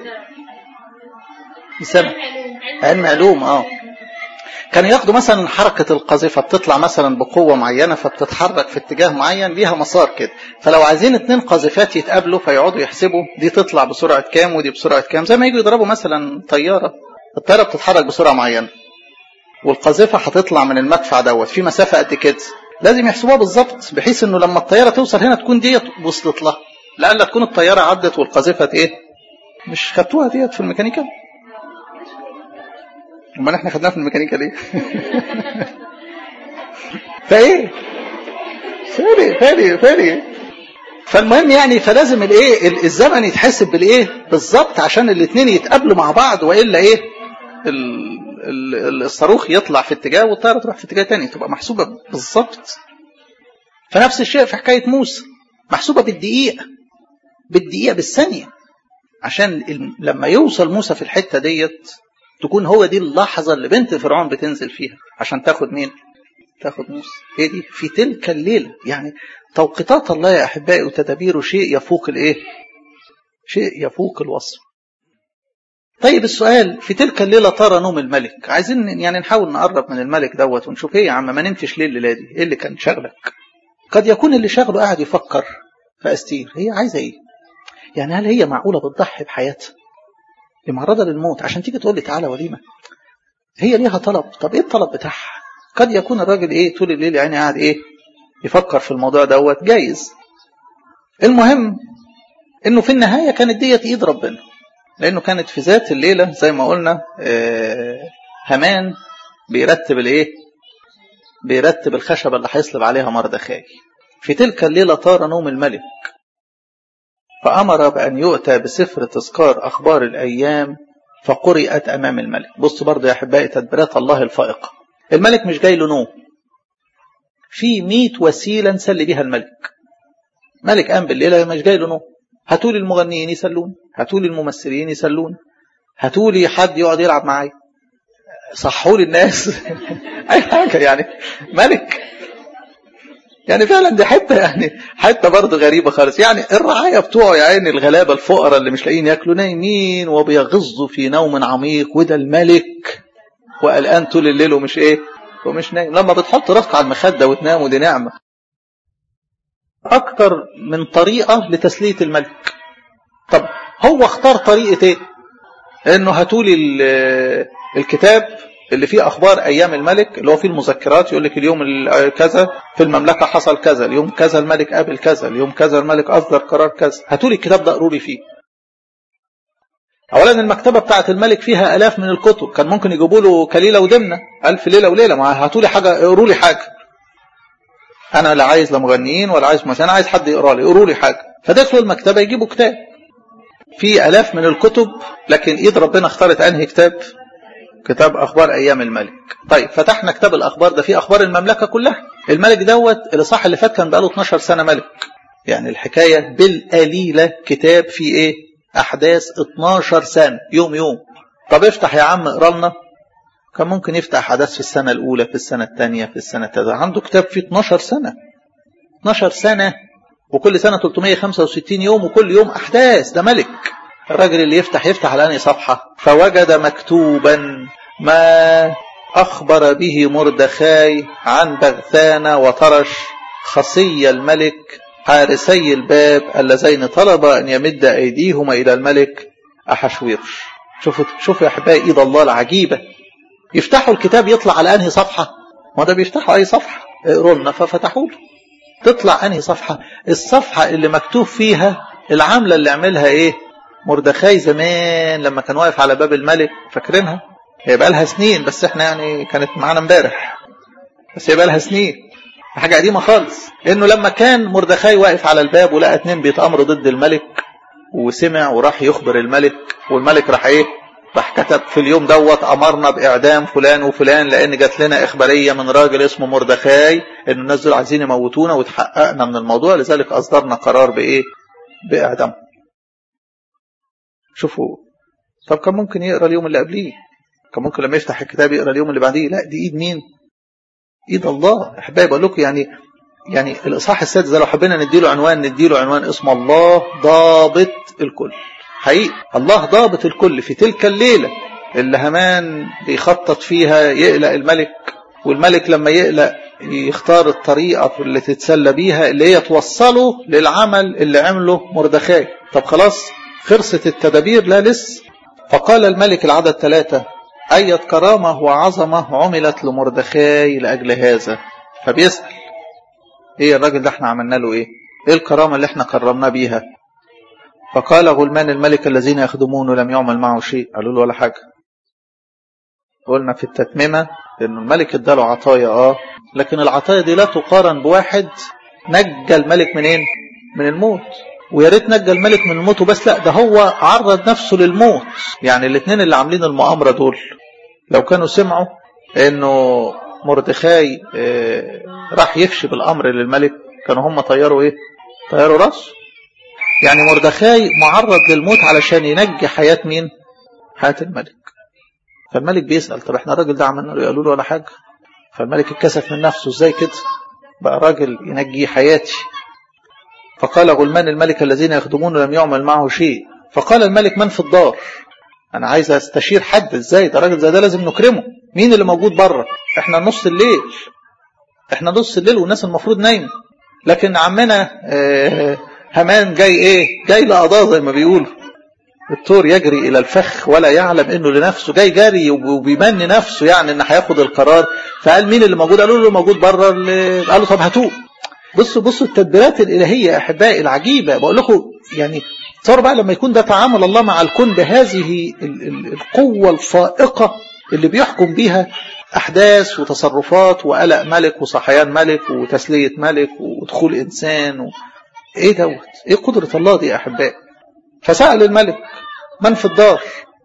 سنة علم علوم اه كانوا ياخدوا مثلا حركة القاذفة بتطلع مثلا بقوة معينة فبتتحرك في اتجاه معين ليها مسار كده فلو عايزين اتنين قاذفات يتقابلوا فيقعدوا يحسبوا دي تطلع بسرعة كام ودي بسرعة كام زي ما يجوا يضربوا مثلا طيارة الطيارة بتتحرك بسرعة معينة والقاذفة هتطلع من المدفع دوت في مسافة قد كده لازم يحسبوها بالظبط بحيث انه لما الطيارة توصل هنا تكون ديت وصلت لها لألا تكون الطيارة عدت والقاذفة ايه مش خدتوها ديت في الميكانيكا امال احنا خدناها في الميكانيكا ليه فايه فارق فارق فارق فالمهم يعني فلازم الايه الزمن يتحسب بالايه بالظبط عشان الاثنين يتقابلوا مع بعض والا ايه الصاروخ يطلع في اتجاه والطياره تروح في اتجاه تاني تبقى محسوبه بالظبط فنفس الشيء في حكايه موسى محسوبه بالدقيقه بالدقيقه بالثانيه عشان لما يوصل موسى في الحته ديت تكون هو دي اللحظة اللي بنت فرعون بتنزل فيها عشان تاخد مين تاخد موسى هي دي في تلك الليلة يعني توقيتات الله يا أحبائي وتدابيره شيء يفوق الإيه شيء يفوق الوصف طيب السؤال في تلك الليلة طار نوم الملك عايزين يعني نحاول نقرب من الملك دوت ونشوف ايه يا عم ما نمتش ليه الليلة دي ايه اللي كان شغلك قد يكون اللي شغله قاعد يفكر في أستير هي عايزة ايه يعني هل هي معقولة بتضحي بحياتها دي معرضة للموت عشان تيجي تقول لي تعالى وليمة هي ليها طلب طب ايه الطلب بتاعها قد يكون الراجل ايه طول الليل يعني قاعد ايه يفكر في الموضوع دوت جايز المهم انه في النهاية كانت ديت ايد ربنا لانه كانت في ذات الليلة زي ما قلنا آه همان بيرتب الايه بيرتب الخشبة اللي هيصلب عليها مردخاي في تلك الليلة طار نوم الملك فأمر بأن يؤتى بسفر تذكار أخبار الأيام فقرئت أمام الملك بص برضه يا أحبائي تدبيرات الله الفائقة الملك مش جاي له نوم في مئة وسيلة نسلي بيها الملك ملك قام بالليلة مش جاي له نوم هاتولي المغنيين يسلون هاتولي الممثلين يسلون هاتولي حد يقعد يلعب معايا صحولي الناس أي حاجة يعني ملك يعني فعلا دي حته يعني حته برضه غريبه خالص يعني الرعايه بتوعه يا عيني الغلابه الفقراء اللي مش لاقيين ياكلوا نايمين وبيغزوا في نوم عميق وده الملك وقلقان طول الليل ومش ايه ومش نايم لما بتحط راسك على المخده وتنام ودي نعمه اكتر من طريقه لتسليه الملك طب هو اختار طريقه ايه انه هاتولي الكتاب اللي فيه اخبار ايام الملك اللي هو فيه المذكرات يقول لك اليوم كذا في المملكه حصل كذا اليوم كذا الملك قابل كذا اليوم كذا الملك اصدر قرار كذا هاتوا لي الكتاب ده اقروا لي فيه اولا المكتبه بتاعه الملك فيها الاف من الكتب كان ممكن يجيبوا له كليله ودمنه الف ليله وليله ما هاتوا لي حاجه اقروا لي حاجه انا لا عايز لا مغنيين ولا عايز مثلا انا عايز حد يقرا لي اقروا لي حاجه فدخلوا المكتبه يجيبوا كتاب في الاف من الكتب لكن ايد ربنا اختارت انهي كتاب كتاب اخبار ايام الملك طيب فتحنا كتاب الاخبار ده فيه اخبار المملكه كلها الملك دوت الاصحاح اللي فات كان بقاله 12 سنه ملك يعني الحكايه بالقليله كتاب فيه ايه احداث 12 سنه يوم يوم طب افتح يا عم اقرا لنا كان ممكن يفتح احداث في السنه الاولى في السنه الثانيه في السنه الثالثه عنده كتاب فيه 12 سنه 12 سنه وكل سنه 365 يوم وكل يوم احداث ده ملك الراجل اللي يفتح يفتح على أنهي صفحة فوجد مكتوبا ما أخبر به مردخاي عن بغثان وطرش خصي الملك حارسي الباب اللذين طلب أن يمد أيديهما إلى الملك أحشويرش شوفوا شوفوا يا أحبائي إيد الله العجيبة يفتحوا الكتاب يطلع على أنهي صفحة ما ده بيفتحوا أي صفحة اقروا لنا ففتحوا له تطلع أنهي صفحة الصفحة اللي مكتوب فيها العاملة اللي عملها إيه مردخاي زمان لما كان واقف على باب الملك فاكرينها هي بقى لها سنين بس احنا يعني كانت معانا امبارح بس هي بقى لها سنين حاجة قديمة خالص انه لما كان مردخاي واقف على الباب ولقى اتنين بيتأمروا ضد الملك وسمع وراح يخبر الملك والملك راح ايه راح كتب في اليوم دوت امرنا باعدام فلان وفلان لان جات لنا اخباريه من راجل اسمه مردخاي ان الناس دول عايزين يموتونا وتحققنا من الموضوع لذلك اصدرنا قرار بايه باعدام شوفوا طب كان ممكن يقرا اليوم اللي قبليه كان ممكن لما يفتح الكتاب يقرا اليوم اللي بعديه لا دي ايد مين ايد الله احبائي بقول لكم يعني يعني الاصحاح السادس ده لو حبينا نديله عنوان نديله عنوان اسم الله ضابط الكل حقيقي الله ضابط الكل في تلك الليله اللي همان بيخطط فيها يقلق الملك والملك لما يقلق يختار الطريقه اللي تتسلى بيها اللي هي توصله للعمل اللي عمله مردخاي طب خلاص خلصت التدابير لا لسه فقال الملك العدد ثلاثة أية كرامة وعظمة عملت لمردخاي لأجل هذا فبيسأل ايه الراجل ده احنا عملنا له ايه ايه الكرامة اللي احنا كرمناه بيها فقال غلمان الملك الذين يخدمونه لم يعمل معه شيء قالوا له ولا حاجة قلنا في التتميمة ان الملك اداله عطايا اه لكن العطايا دي لا تقارن بواحد نجى الملك منين من الموت ويا ريت نجى الملك من الموت وبس لا ده هو عرض نفسه للموت يعني الاثنين اللي عاملين المؤامرة دول لو كانوا سمعوا انه مردخاي اه راح يكشف الامر للملك كانوا هم طيروا ايه طيروا راسه يعني مردخاي معرض للموت علشان ينجي حياة مين حياة الملك فالملك بيسأل طب احنا الراجل ده عملنا له يقولوا له ولا حاجة فالملك اتكسف من نفسه ازاي كده بقى راجل ينجي حياتي فقال غلمان الملك الذين يخدمون لم يعمل معه شيء فقال الملك من في الدار انا عايز استشير حد ازاي ده راجل زي ده لازم نكرمه مين اللي موجود بره احنا نص الليل احنا نص الليل والناس المفروض نايمه لكن عمنا اه همان جاي ايه جاي لقضاء زي ما بيقولوا الطور يجري الى الفخ ولا يعلم انه لنفسه جاي جاري وبيمني نفسه يعني ان هياخد القرار فقال مين اللي موجود قالوا له موجود بره قالوا طب هاتوه بصوا بصوا التدبيرات الالهيه يا احبائي العجيبه بقول لكم يعني تصوروا بقى لما يكون ده تعامل الله مع الكون بهذه القوه الفائقه اللي بيحكم بيها احداث وتصرفات وقلق ملك وصحيان ملك وتسليه ملك ودخول انسان و... ايه دوت ايه قدره الله دي يا احبائي فسال الملك من في الدار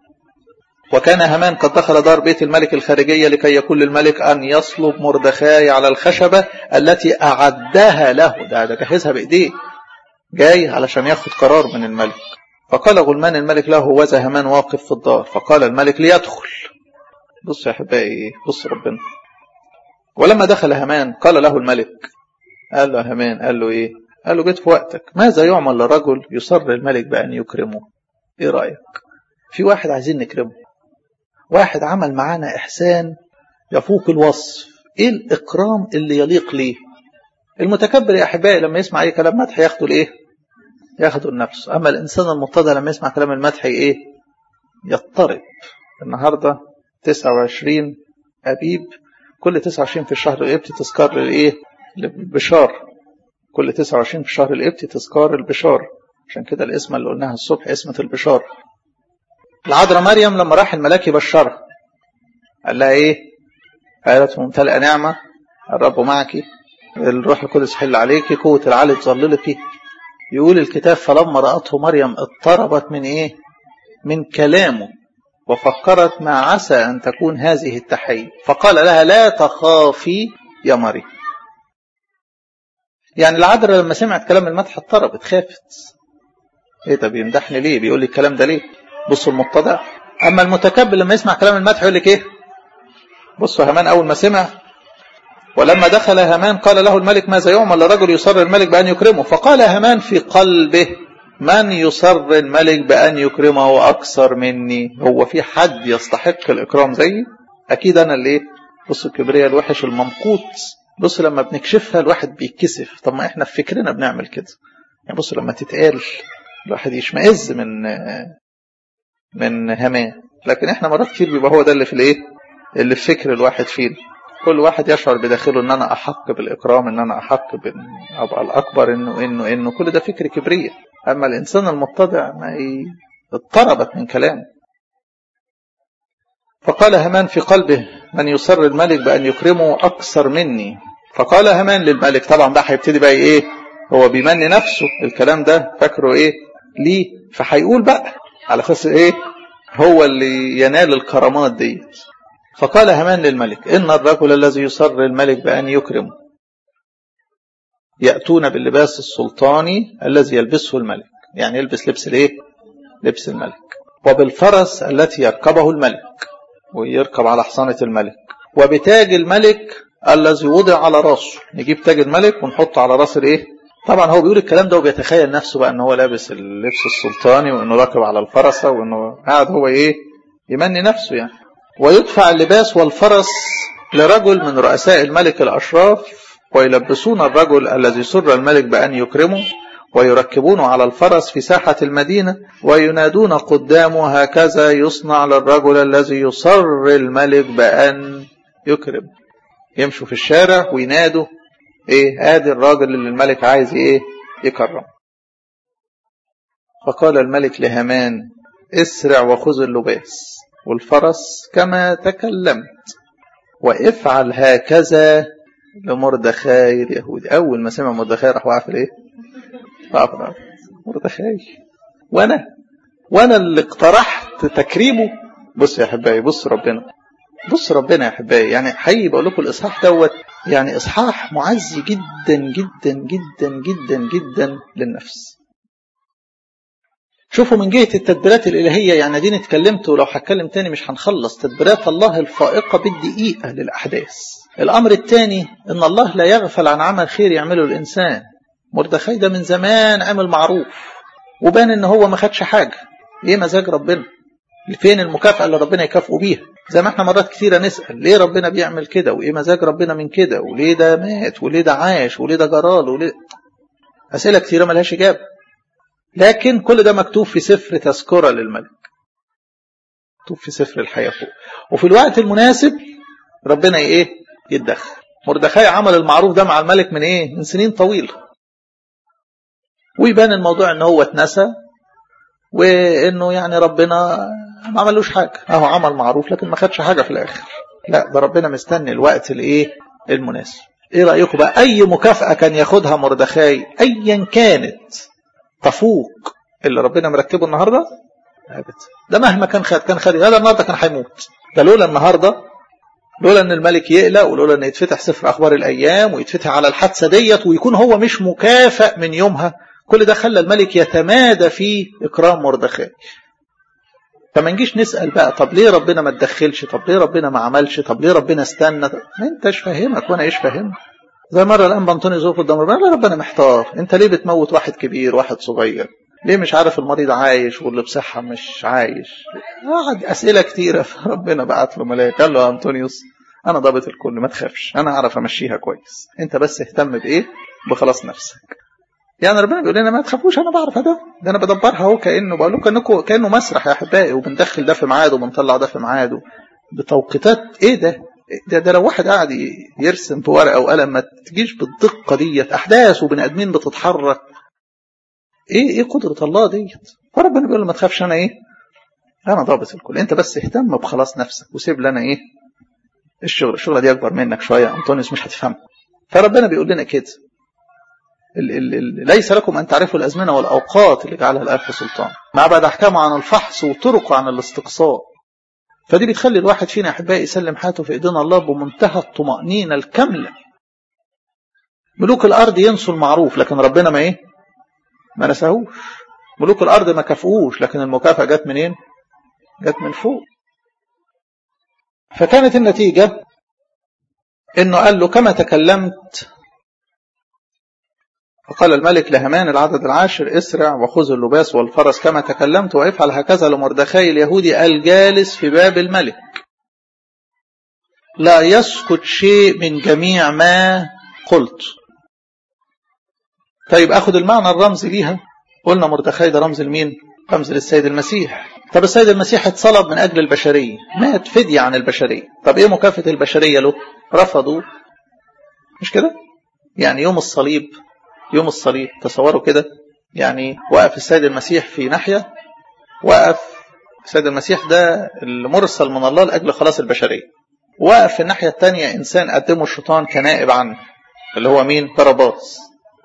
وكان هامان قد دخل دار بيت الملك الخارجية لكي يقول للملك أن يصلب مردخاي على الخشبة التي أعدها له ده, ده جهزها بإيديه جاي علشان ياخد قرار من الملك فقال غلمان الملك له وذا هامان واقف في الدار فقال الملك ليدخل بص يا أحبائي بص ربنا ولما دخل هامان قال له الملك قال له هامان قال له إيه قال له جيت في وقتك ماذا يعمل لرجل يصر الملك بأن يكرمه إيه رأيك في واحد عايزين نكرمه واحد عمل معانا إحسان يفوق الوصف إيه الإكرام اللي يليق ليه المتكبر يا أحبائي لما يسمع أي كلام مدح ياخده الإيه ياخده النفس أما الإنسان المتضع لما يسمع كلام المدح إيه يضطرب النهاردة 29 أبيب كل 29 في الشهر القبطي تذكار الإيه البشار كل 29 في شهر القبطي تذكار البشار عشان كده الاسم اللي قلناها الصبح اسمة البشار العذراء مريم لما راح الملاك يبشرها قال لها ايه قالت ممتلئة نعمة الرب معك الروح القدس حل عليك قوة العالي تظللك يقول الكتاب فلما رأته مريم اضطربت من ايه من كلامه وفكرت ما عسى أن تكون هذه التحية فقال لها لا تخافي يا مريم يعني العذراء لما سمعت كلام المدح اضطربت خافت ايه ده بيمدحني ليه بيقول لي الكلام ده ليه بصوا المتضع اما المتكبر لما يسمع كلام المدح يقول لك ايه بصوا هامان اول ما سمع ولما دخل هامان قال له الملك ماذا يعمل لرجل يصر الملك بان يكرمه فقال هامان في قلبه من يصر الملك بان يكرمه اكثر مني هو في حد يستحق الاكرام زيي اكيد انا اللي ايه بصوا الكبرياء الوحش الممقوت بص لما بنكشفها الواحد بيتكسف طب ما احنا في فكرنا بنعمل كده يعني بص لما تتقال الواحد يشمئز من من همان لكن احنا مرات كتير بيبقى هو ده اللي في الايه اللي في فكر الواحد فينا كل واحد يشعر بداخله ان انا احق بالاكرام ان انا احق بان ابقى الاكبر انه انه انه كل ده فكر كبرية اما الانسان المتضع ما اضطربت من كلامه فقال هامان في قلبه من يسر الملك بأن يكرمه أكثر مني فقال هامان للملك طبعا بقى هيبتدي بقى ايه هو بيمني نفسه الكلام ده فاكره ايه ليه فهيقول بقى على اساس ايه هو اللي ينال الكرامات دي فقال هامان للملك إن الرجل الذي يسر الملك بأن يكرمه يأتون باللباس السلطاني الذي يلبسه الملك يعني يلبس لبس الايه لبس الملك وبالفرس التي يركبه الملك ويركب على حصانة الملك وبتاج الملك الذي وضع على راسه نجيب تاج الملك ونحطه على راس الايه طبعا هو بيقول الكلام ده وبيتخيل نفسه بقى ان هو لابس اللبس السلطاني وانه راكب على الفرسة وانه قاعد هو ايه يمني نفسه يعني ويدفع اللباس والفرس لرجل من رؤساء الملك الأشراف ويلبسون الرجل الذي سر الملك بأن يكرمه ويركبونه على الفرس في ساحة المدينة وينادون قدامه هكذا يصنع للرجل الذي يصر الملك بأن يكرم يمشوا في الشارع وينادوا ايه ادي الراجل اللي الملك عايز ايه يكرم فقال الملك لهامان اسرع وخذ اللباس والفرس كما تكلمت وافعل هكذا لمردخاي اليهودي اول ما سمع مردخاي راح واقف ايه واقف مردخاي وانا وانا اللي اقترحت تكريمه بص يا احبائي بص ربنا بص ربنا يا احبائي يعني حقيقي بقول لكم الاصحاح دوت يعني اصحاح معزي جدا جدا جدا جدا جدا للنفس شوفوا من جهة التدبيرات الإلهية يعني دي اتكلمت ولو هتكلم تاني مش هنخلص تدبيرات الله الفائقة بالدقيقة للأحداث الأمر الثاني إن الله لا يغفل عن عمل خير يعمله الإنسان مردخاي ده من زمان عمل معروف وبان إن هو ما خدش حاجة إيه مزاج ربنا فين المكافأة اللي ربنا يكافئه بيها زي ما احنا مرات كثيرة نسأل ليه ربنا بيعمل كده وإيه مزاج ربنا من كده وليه ده مات وليه ده عاش وليه ده جرال وليه أسئلة كثيرة ملهاش إجابة لكن كل ده مكتوب في سفر تذكرة للملك مكتوب في سفر الحياة فوق وفي الوقت المناسب ربنا ايه يتدخل مردخاي عمل المعروف ده مع الملك من ايه من سنين طويلة ويبان الموضوع ان هو اتنسى وانه يعني ربنا ما عملوش حاجة اهو عمل معروف لكن ما خدش حاجة في الاخر لا ده ربنا مستني الوقت الايه المناسب ايه رأيكم بقى اي مكافأة كان ياخدها مردخاي ايا كانت تفوق اللي ربنا مرتبه النهارده ابدا ده مهما كان خد كان خد هذا النهارده كان هيموت ده لولا النهارده لولا ان الملك يقلق ولولا ان يتفتح سفر اخبار الايام ويتفتح على الحادثه ديت ويكون هو مش مكافئ من يومها كل ده خلى الملك يتمادى في اكرام مردخاي فما نجيش نسال بقى طب ليه ربنا ما تدخلش طب ليه ربنا ما عملش طب ليه ربنا استنى ما انتش فاهمك وانا ايش فاهمك زي مرة الآن بنطوني زوف قدام ربنا لا ربنا محتار انت ليه بتموت واحد كبير واحد صغير ليه مش عارف المريض عايش واللي بصحة مش عايش قعد أسئلة كتيرة فربنا بعت له ملاك قال له يا أنطونيوس أنا ضابط الكل ما تخافش أنا أعرف أمشيها كويس أنت بس اهتم بإيه بخلاص نفسك يعني ربنا بيقول لنا ما تخافوش أنا بعرف ده ده أنا بدبرها أهو كأنه بقول لكم كأنه كأنه مسرح يا أحبائي وبندخل ده في ميعاده وبنطلع ده في ميعاده بتوقيتات إيه ده ده, ده لو واحد قاعد يرسم بورقه وقلم ما تجيش بالدقه ديت احداث وبني ادمين بتتحرك ايه ايه قدره الله ديت فربنا بيقول له ما تخافش انا ايه انا ضابط الكل انت بس اهتم بخلاص نفسك وسيب لنا ايه الشغل الشغله دي اكبر منك شويه انطونيوس مش هتفهمها فربنا بيقول لنا كده ال ال ال ليس لكم ان تعرفوا الازمنه والاوقات اللي جعلها الاب سلطان مع بعد احكامه عن الفحص وطرقه عن الاستقصاء فدي بتخلي الواحد فينا احبائي يسلم حياته في ايدينا الله بمنتهى الطمأنينة الكاملة ملوك الارض ينسوا المعروف لكن ربنا ما ايه ما نساهوش ملوك الارض ما كافئوش لكن المكافأة جت منين جت من فوق فكانت النتيجة انه قال له كما تكلمت فقال الملك لهمان العدد العاشر اسرع وخذ اللباس والفرس كما تكلمت وافعل هكذا لمردخاي اليهودي الجالس في باب الملك لا يسقط شيء من جميع ما قلت طيب اخد المعنى الرمزي ليها قلنا مردخاي ده رمز لمين رمز للسيد المسيح طب السيد المسيح اتصلب من اجل البشريه مات فدية عن البشريه طب ايه مكافاه البشريه له رفضوا مش كده يعني يوم الصليب يوم الصليب تصوروا كده يعني وقف السيد المسيح في ناحية وقف السيد المسيح ده المرسل من الله لاجل خلاص البشريه وقف في الناحيه الثانيه انسان قدمه الشيطان كنائب عنه اللي هو مين باراباس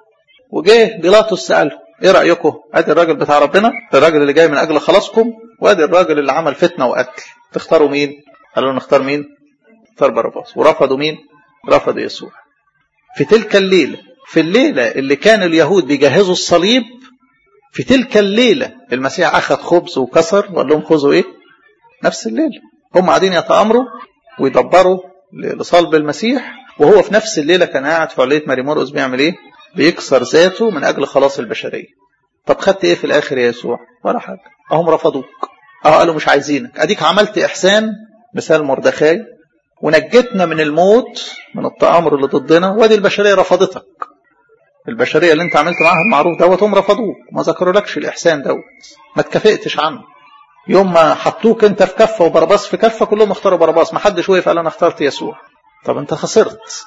وجه بيلاطس ساله ايه رايكم ادي الراجل بتاع ربنا الراجل اللي جاي من اجل خلاصكم وادي الراجل اللي عمل فتنه وقتل تختاروا مين قالوا له نختار مين اختار باراباس ورفضوا مين رفضوا يسوع في تلك الليله في الليله اللي كان اليهود بيجهزوا الصليب في تلك الليله المسيح اخذ خبز وكسر وقال لهم خذوا ايه نفس الليله هم قاعدين يتامروا ويدبروا لصلب المسيح وهو في نفس الليله كان قاعد في عليه ماري مرقس بيعمل ايه بيكسر ذاته من اجل خلاص البشريه طب خدت ايه في الاخر يا يسوع ولا حاجه اهم رفضوك اهو قالوا مش عايزينك اديك عملت احسان مثال مردخاي ونجتنا من الموت من التآمر اللي ضدنا وادي البشريه رفضتك البشريه اللي انت عملت معاها المعروف دوت هم رفضوك ما ذكرولكش الاحسان دوت ما اتكافئتش عنه يوم ما حطوك انت في كفه وبرباص في كفه كلهم اختاروا برباص ما حدش وقف قال انا اخترت يسوع طب انت خسرت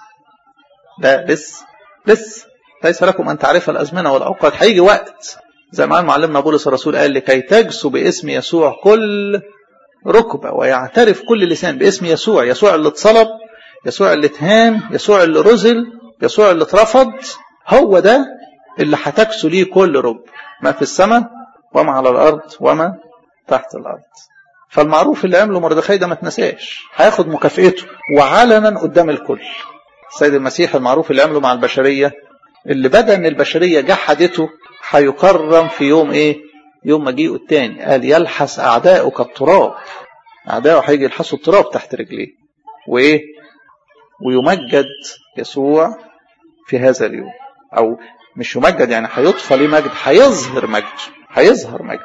لا لسه لسه ليس لكم ان تعرف الازمنه والاوقات هيجي وقت زي ما قال معلمنا بولس الرسول قال لكي تجسوا باسم يسوع كل ركبه ويعترف كل لسان باسم يسوع يسوع اللي اتصلب يسوع اللي اتهان يسوع اللي رزل يسوع اللي اترفض هو ده اللي هتكسو ليه كل رب ما في السماء وما على الارض وما تحت الارض فالمعروف اللي عمله مردخاي ده ما تنساش هياخد مكافئته وعلنا قدام الكل السيد المسيح المعروف اللي عمله مع البشريه اللي بدا ان البشريه جحدته هيكرم في يوم ايه يوم مجيئه التاني قال يلحس اعداؤك التراب اعداؤه هيجي يلحسوا التراب تحت رجليه وايه ويمجد يسوع في هذا اليوم او مش يمجد يعني هيطفى ليه مجد هيظهر مجد هيظهر مجد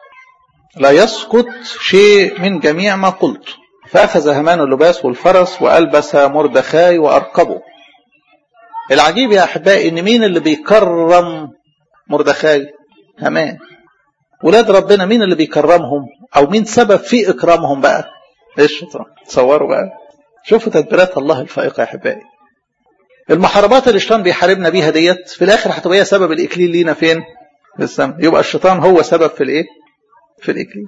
لا يسقط شيء من جميع ما قلت فأخذ همان اللباس والفرس وألبس مردخاي وأركبه العجيب يا أحبائي إن مين اللي بيكرم مردخاي همان ولاد ربنا مين اللي بيكرمهم أو مين سبب في إكرامهم بقى الشيطان تصوروا بقى شوفوا تدبيرات الله الفائقة يا أحبائي المحاربات اللي الشيطان بيحاربنا بيها ديت في الآخر هتبقى هي سبب الإكليل لينا فين في السماء يبقى الشيطان هو سبب في الإيه في الإكليل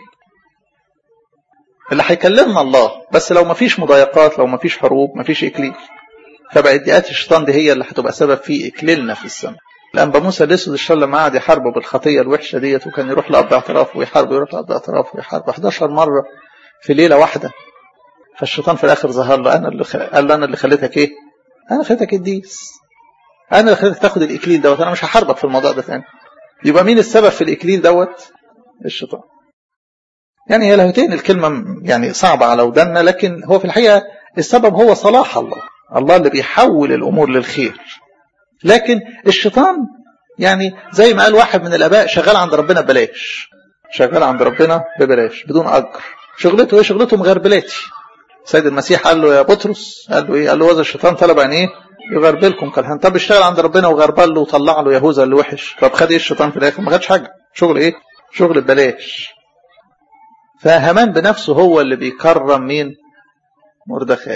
اللي هيكلمنا الله بس لو مفيش مضايقات لو مفيش حروب مفيش إكليل فبقى ادعاءات الشيطان دي هي اللي هتبقى سبب في إكليلنا في السماء الأنبا موسى الأسود الشر لما قعد يحاربه بالخطية الوحشة ديت وكان يروح لأب اعتراف ويحاربه يروح لأب اعتراف ويحاربه 11 مرة في ليلة واحدة فالشيطان في الآخر ظهر له أنا اللي خ... قال له أنا اللي خليتك إيه؟ أنا خليتك الديس أنا اللي خليتك تاخد الإكليل دوت أنا مش هحاربك في الموضوع ده تاني يبقى مين السبب في الإكليل دوت؟ الشيطان يعني هي لهوتين الكلمة يعني صعبة على ودنا لكن هو في الحقيقة السبب هو صلاح الله الله اللي بيحول الأمور للخير لكن الشيطان يعني زي ما قال واحد من الآباء شغال عند ربنا ببلاش شغال عند ربنا ببلاش بدون أجر شغلته ايه شغلته مغربلاتي سيد المسيح قال له يا بطرس قال له ايه قال له وذا الشيطان طلب عن ايه يغربلكم كالهن طب اشتغل عند ربنا وغربل له وطلع له يهوذا اللي وحش طب خد ايه الشيطان في الاخر ما خدش حاجه شغل ايه شغل ببلاش فهمان بنفسه هو اللي بيكرم مين مردخاي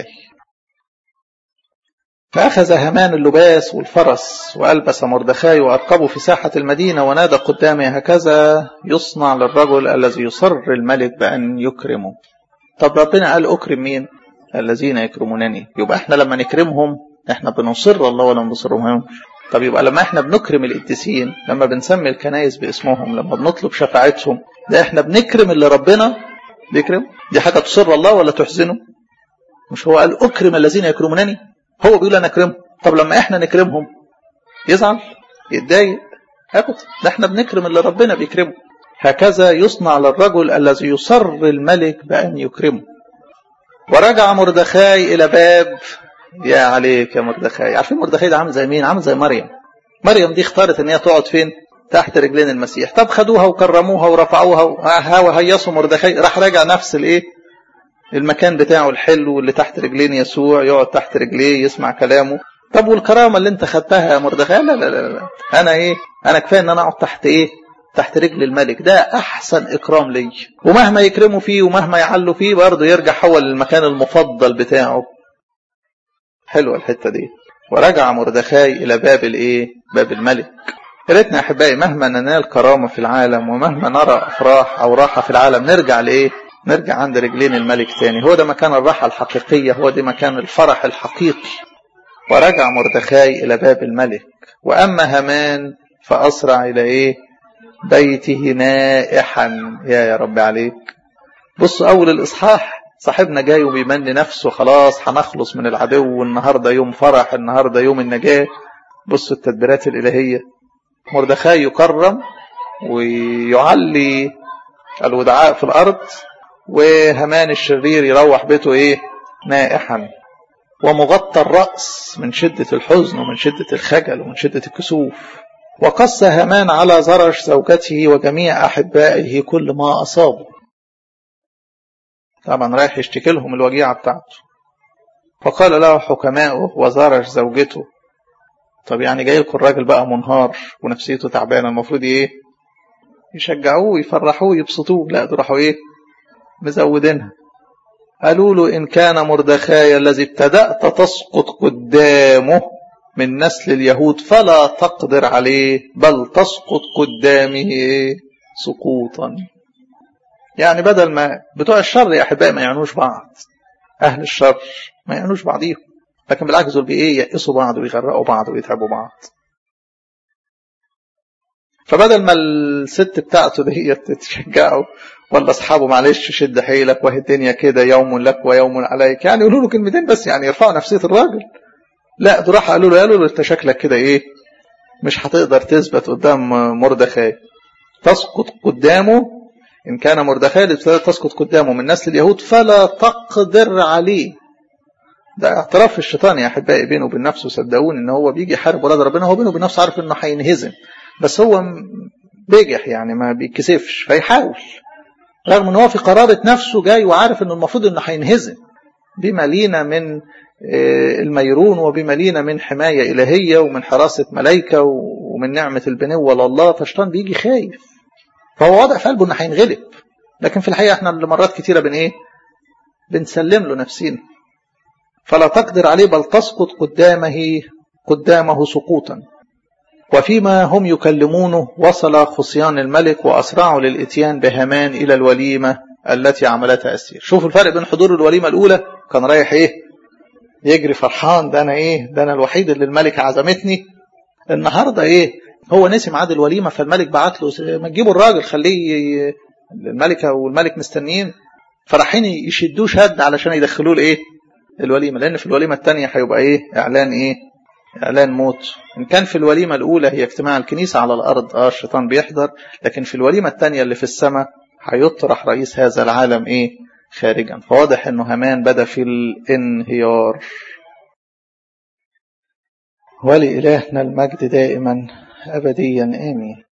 فأخذ همان اللباس والفرس وألبس مردخاي وأركبه في ساحة المدينة ونادى قدامه هكذا يصنع للرجل الذي يصر الملك بأن يكرمه طب ربنا قال أكرم مين الذين يكرمونني يبقى احنا لما نكرمهم احنا بنصر الله ولا بنصرهم طب يبقى لما احنا بنكرم القديسين لما بنسمي الكنايس باسمهم لما بنطلب شفاعتهم ده احنا بنكرم اللي ربنا بيكرم دي حاجة تسر الله ولا تحزنه مش هو قال أكرم الذين يكرمونني هو بيقول أنا أكرمهم طب لما احنا نكرمهم يزعل يتضايق أبدا ده احنا بنكرم اللي ربنا بيكرمه هكذا يصنع للرجل الذي يصر الملك بأن يكرمه ورجع مردخاي إلى باب يا عليك يا مردخاي عارفين مردخاي ده عامل زي مين عامل زي مريم مريم دي اختارت ان هي تقعد فين تحت رجلين المسيح طب خدوها وكرموها ورفعوها وهيصوا مردخاي راح راجع نفس الايه المكان بتاعه الحلو اللي تحت رجلين يسوع يقعد تحت رجليه يسمع كلامه طب والكرامه اللي انت خدتها يا مردخاي لا لا لا لا انا ايه انا كفايه ان انا اقعد تحت ايه تحت رجل الملك ده احسن اكرام لي ومهما يكرموا فيه ومهما يعلوا فيه برضه يرجع هو للمكان المفضل بتاعه حلوه الحته دي ورجع مردخاي الى باب الايه باب الملك يا ريتنا احبائي مهما ننال كرامه في العالم ومهما نرى افراح او راحه في العالم نرجع لايه؟ نرجع عند رجلين الملك تاني هو ده مكان الراحه الحقيقيه هو ده مكان الفرح الحقيقي ورجع مردخاي الى باب الملك واما هامان فاسرع الى ايه؟ بيته نائحا يا يا رب عليك بصوا اول الاصحاح صاحبنا جاي وبيمني نفسه خلاص هنخلص من العدو النهارده يوم فرح النهارده يوم النجاه بصوا التدبيرات الالهيه مردخاي يكرم ويعلي الودعاء في الارض وهمان الشرير يروح بيته ايه نائحا ومغطى الراس من شده الحزن ومن شده الخجل ومن شده الكسوف وقص هامان على زرش زوجته وجميع احبائه كل ما اصابه طبعا رايح يشتكي لهم الوجيعه بتاعته فقال له حكماؤه وزرش زوجته طب يعني جاي لكم الراجل بقى منهار ونفسيته تعبانه المفروض ايه يشجعوه يفرحوه يبسطوه لا دول راحوا ايه مزودينها قالوا له ان كان مردخاي الذي ابتدات تسقط قدامه من نسل اليهود فلا تقدر عليه بل تسقط قدامه سقوطا يعني بدل ما بتوع الشر يا احبائي ما يعنوش بعض اهل الشر ما يعنوش بعضيهم لكن بالعكس دول بايه يقصوا بعض ويغرقوا بعض ويتعبوا بعض فبدل ما الست بتاعته دي تشجعه ولا اصحابه معلش شد حيلك وهي الدنيا كده يوم لك ويوم عليك يعني يقولوا له كلمتين بس يعني يرفعوا نفسيه الراجل لا دول راح قالوا له قالوا له انت شكلك كده ايه مش هتقدر تثبت قدام مردخاي تسقط قدامه ان كان مردخاي تسقط قدامه من نسل اليهود فلا تقدر عليه ده اعتراف الشيطان يا احبائي بينه وبين نفسه صدقوني ان هو بيجي يحارب ولاد ربنا هو بينه وبين نفسه عارف انه هينهزم بس هو بيجح يعني ما بيتكسفش فيحاول رغم ان هو في قرارة نفسه جاي وعارف ان المفروض انه هينهزم بما لينا من الميرون وبما لينا من حماية إلهية ومن حراسة ملائكة ومن نعمة البنوة لله فالشيطان بيجي خايف فهو واضح في قلبه انه هينغلب لكن في الحقيقة احنا مرات كتيرة بن ايه بنسلم له نفسينا فلا تقدر عليه بل تسقط قدامه قدامه سقوطا وفيما هم يكلمونه وصل خصيان الملك وأسرعوا للإتيان بهمان إلى الوليمة التي عملتها أسير شوفوا الفرق بين حضور الوليمة الأولى كان رايح إيه يجري فرحان ده أنا إيه ده أنا الوحيد اللي الملك عزمتني النهاردة إيه هو نسي ميعاد الوليمة فالملك بعت له ما تجيبوا الراجل خليه الملكة والملك مستنيين فرايحين يشدوه شد علشان يدخلوه لإيه الوليمة لأن في الوليمة الثانية هيبقى إيه إعلان إيه إعلان موت إن كان في الوليمة الأولى هي اجتماع الكنيسة على الأرض آه الشيطان بيحضر لكن في الوليمة الثانية اللي في السماء هيطرح رئيس هذا العالم إيه خارجا فواضح إنه همان بدأ في الانهيار ولإلهنا المجد دائما أبديا آمين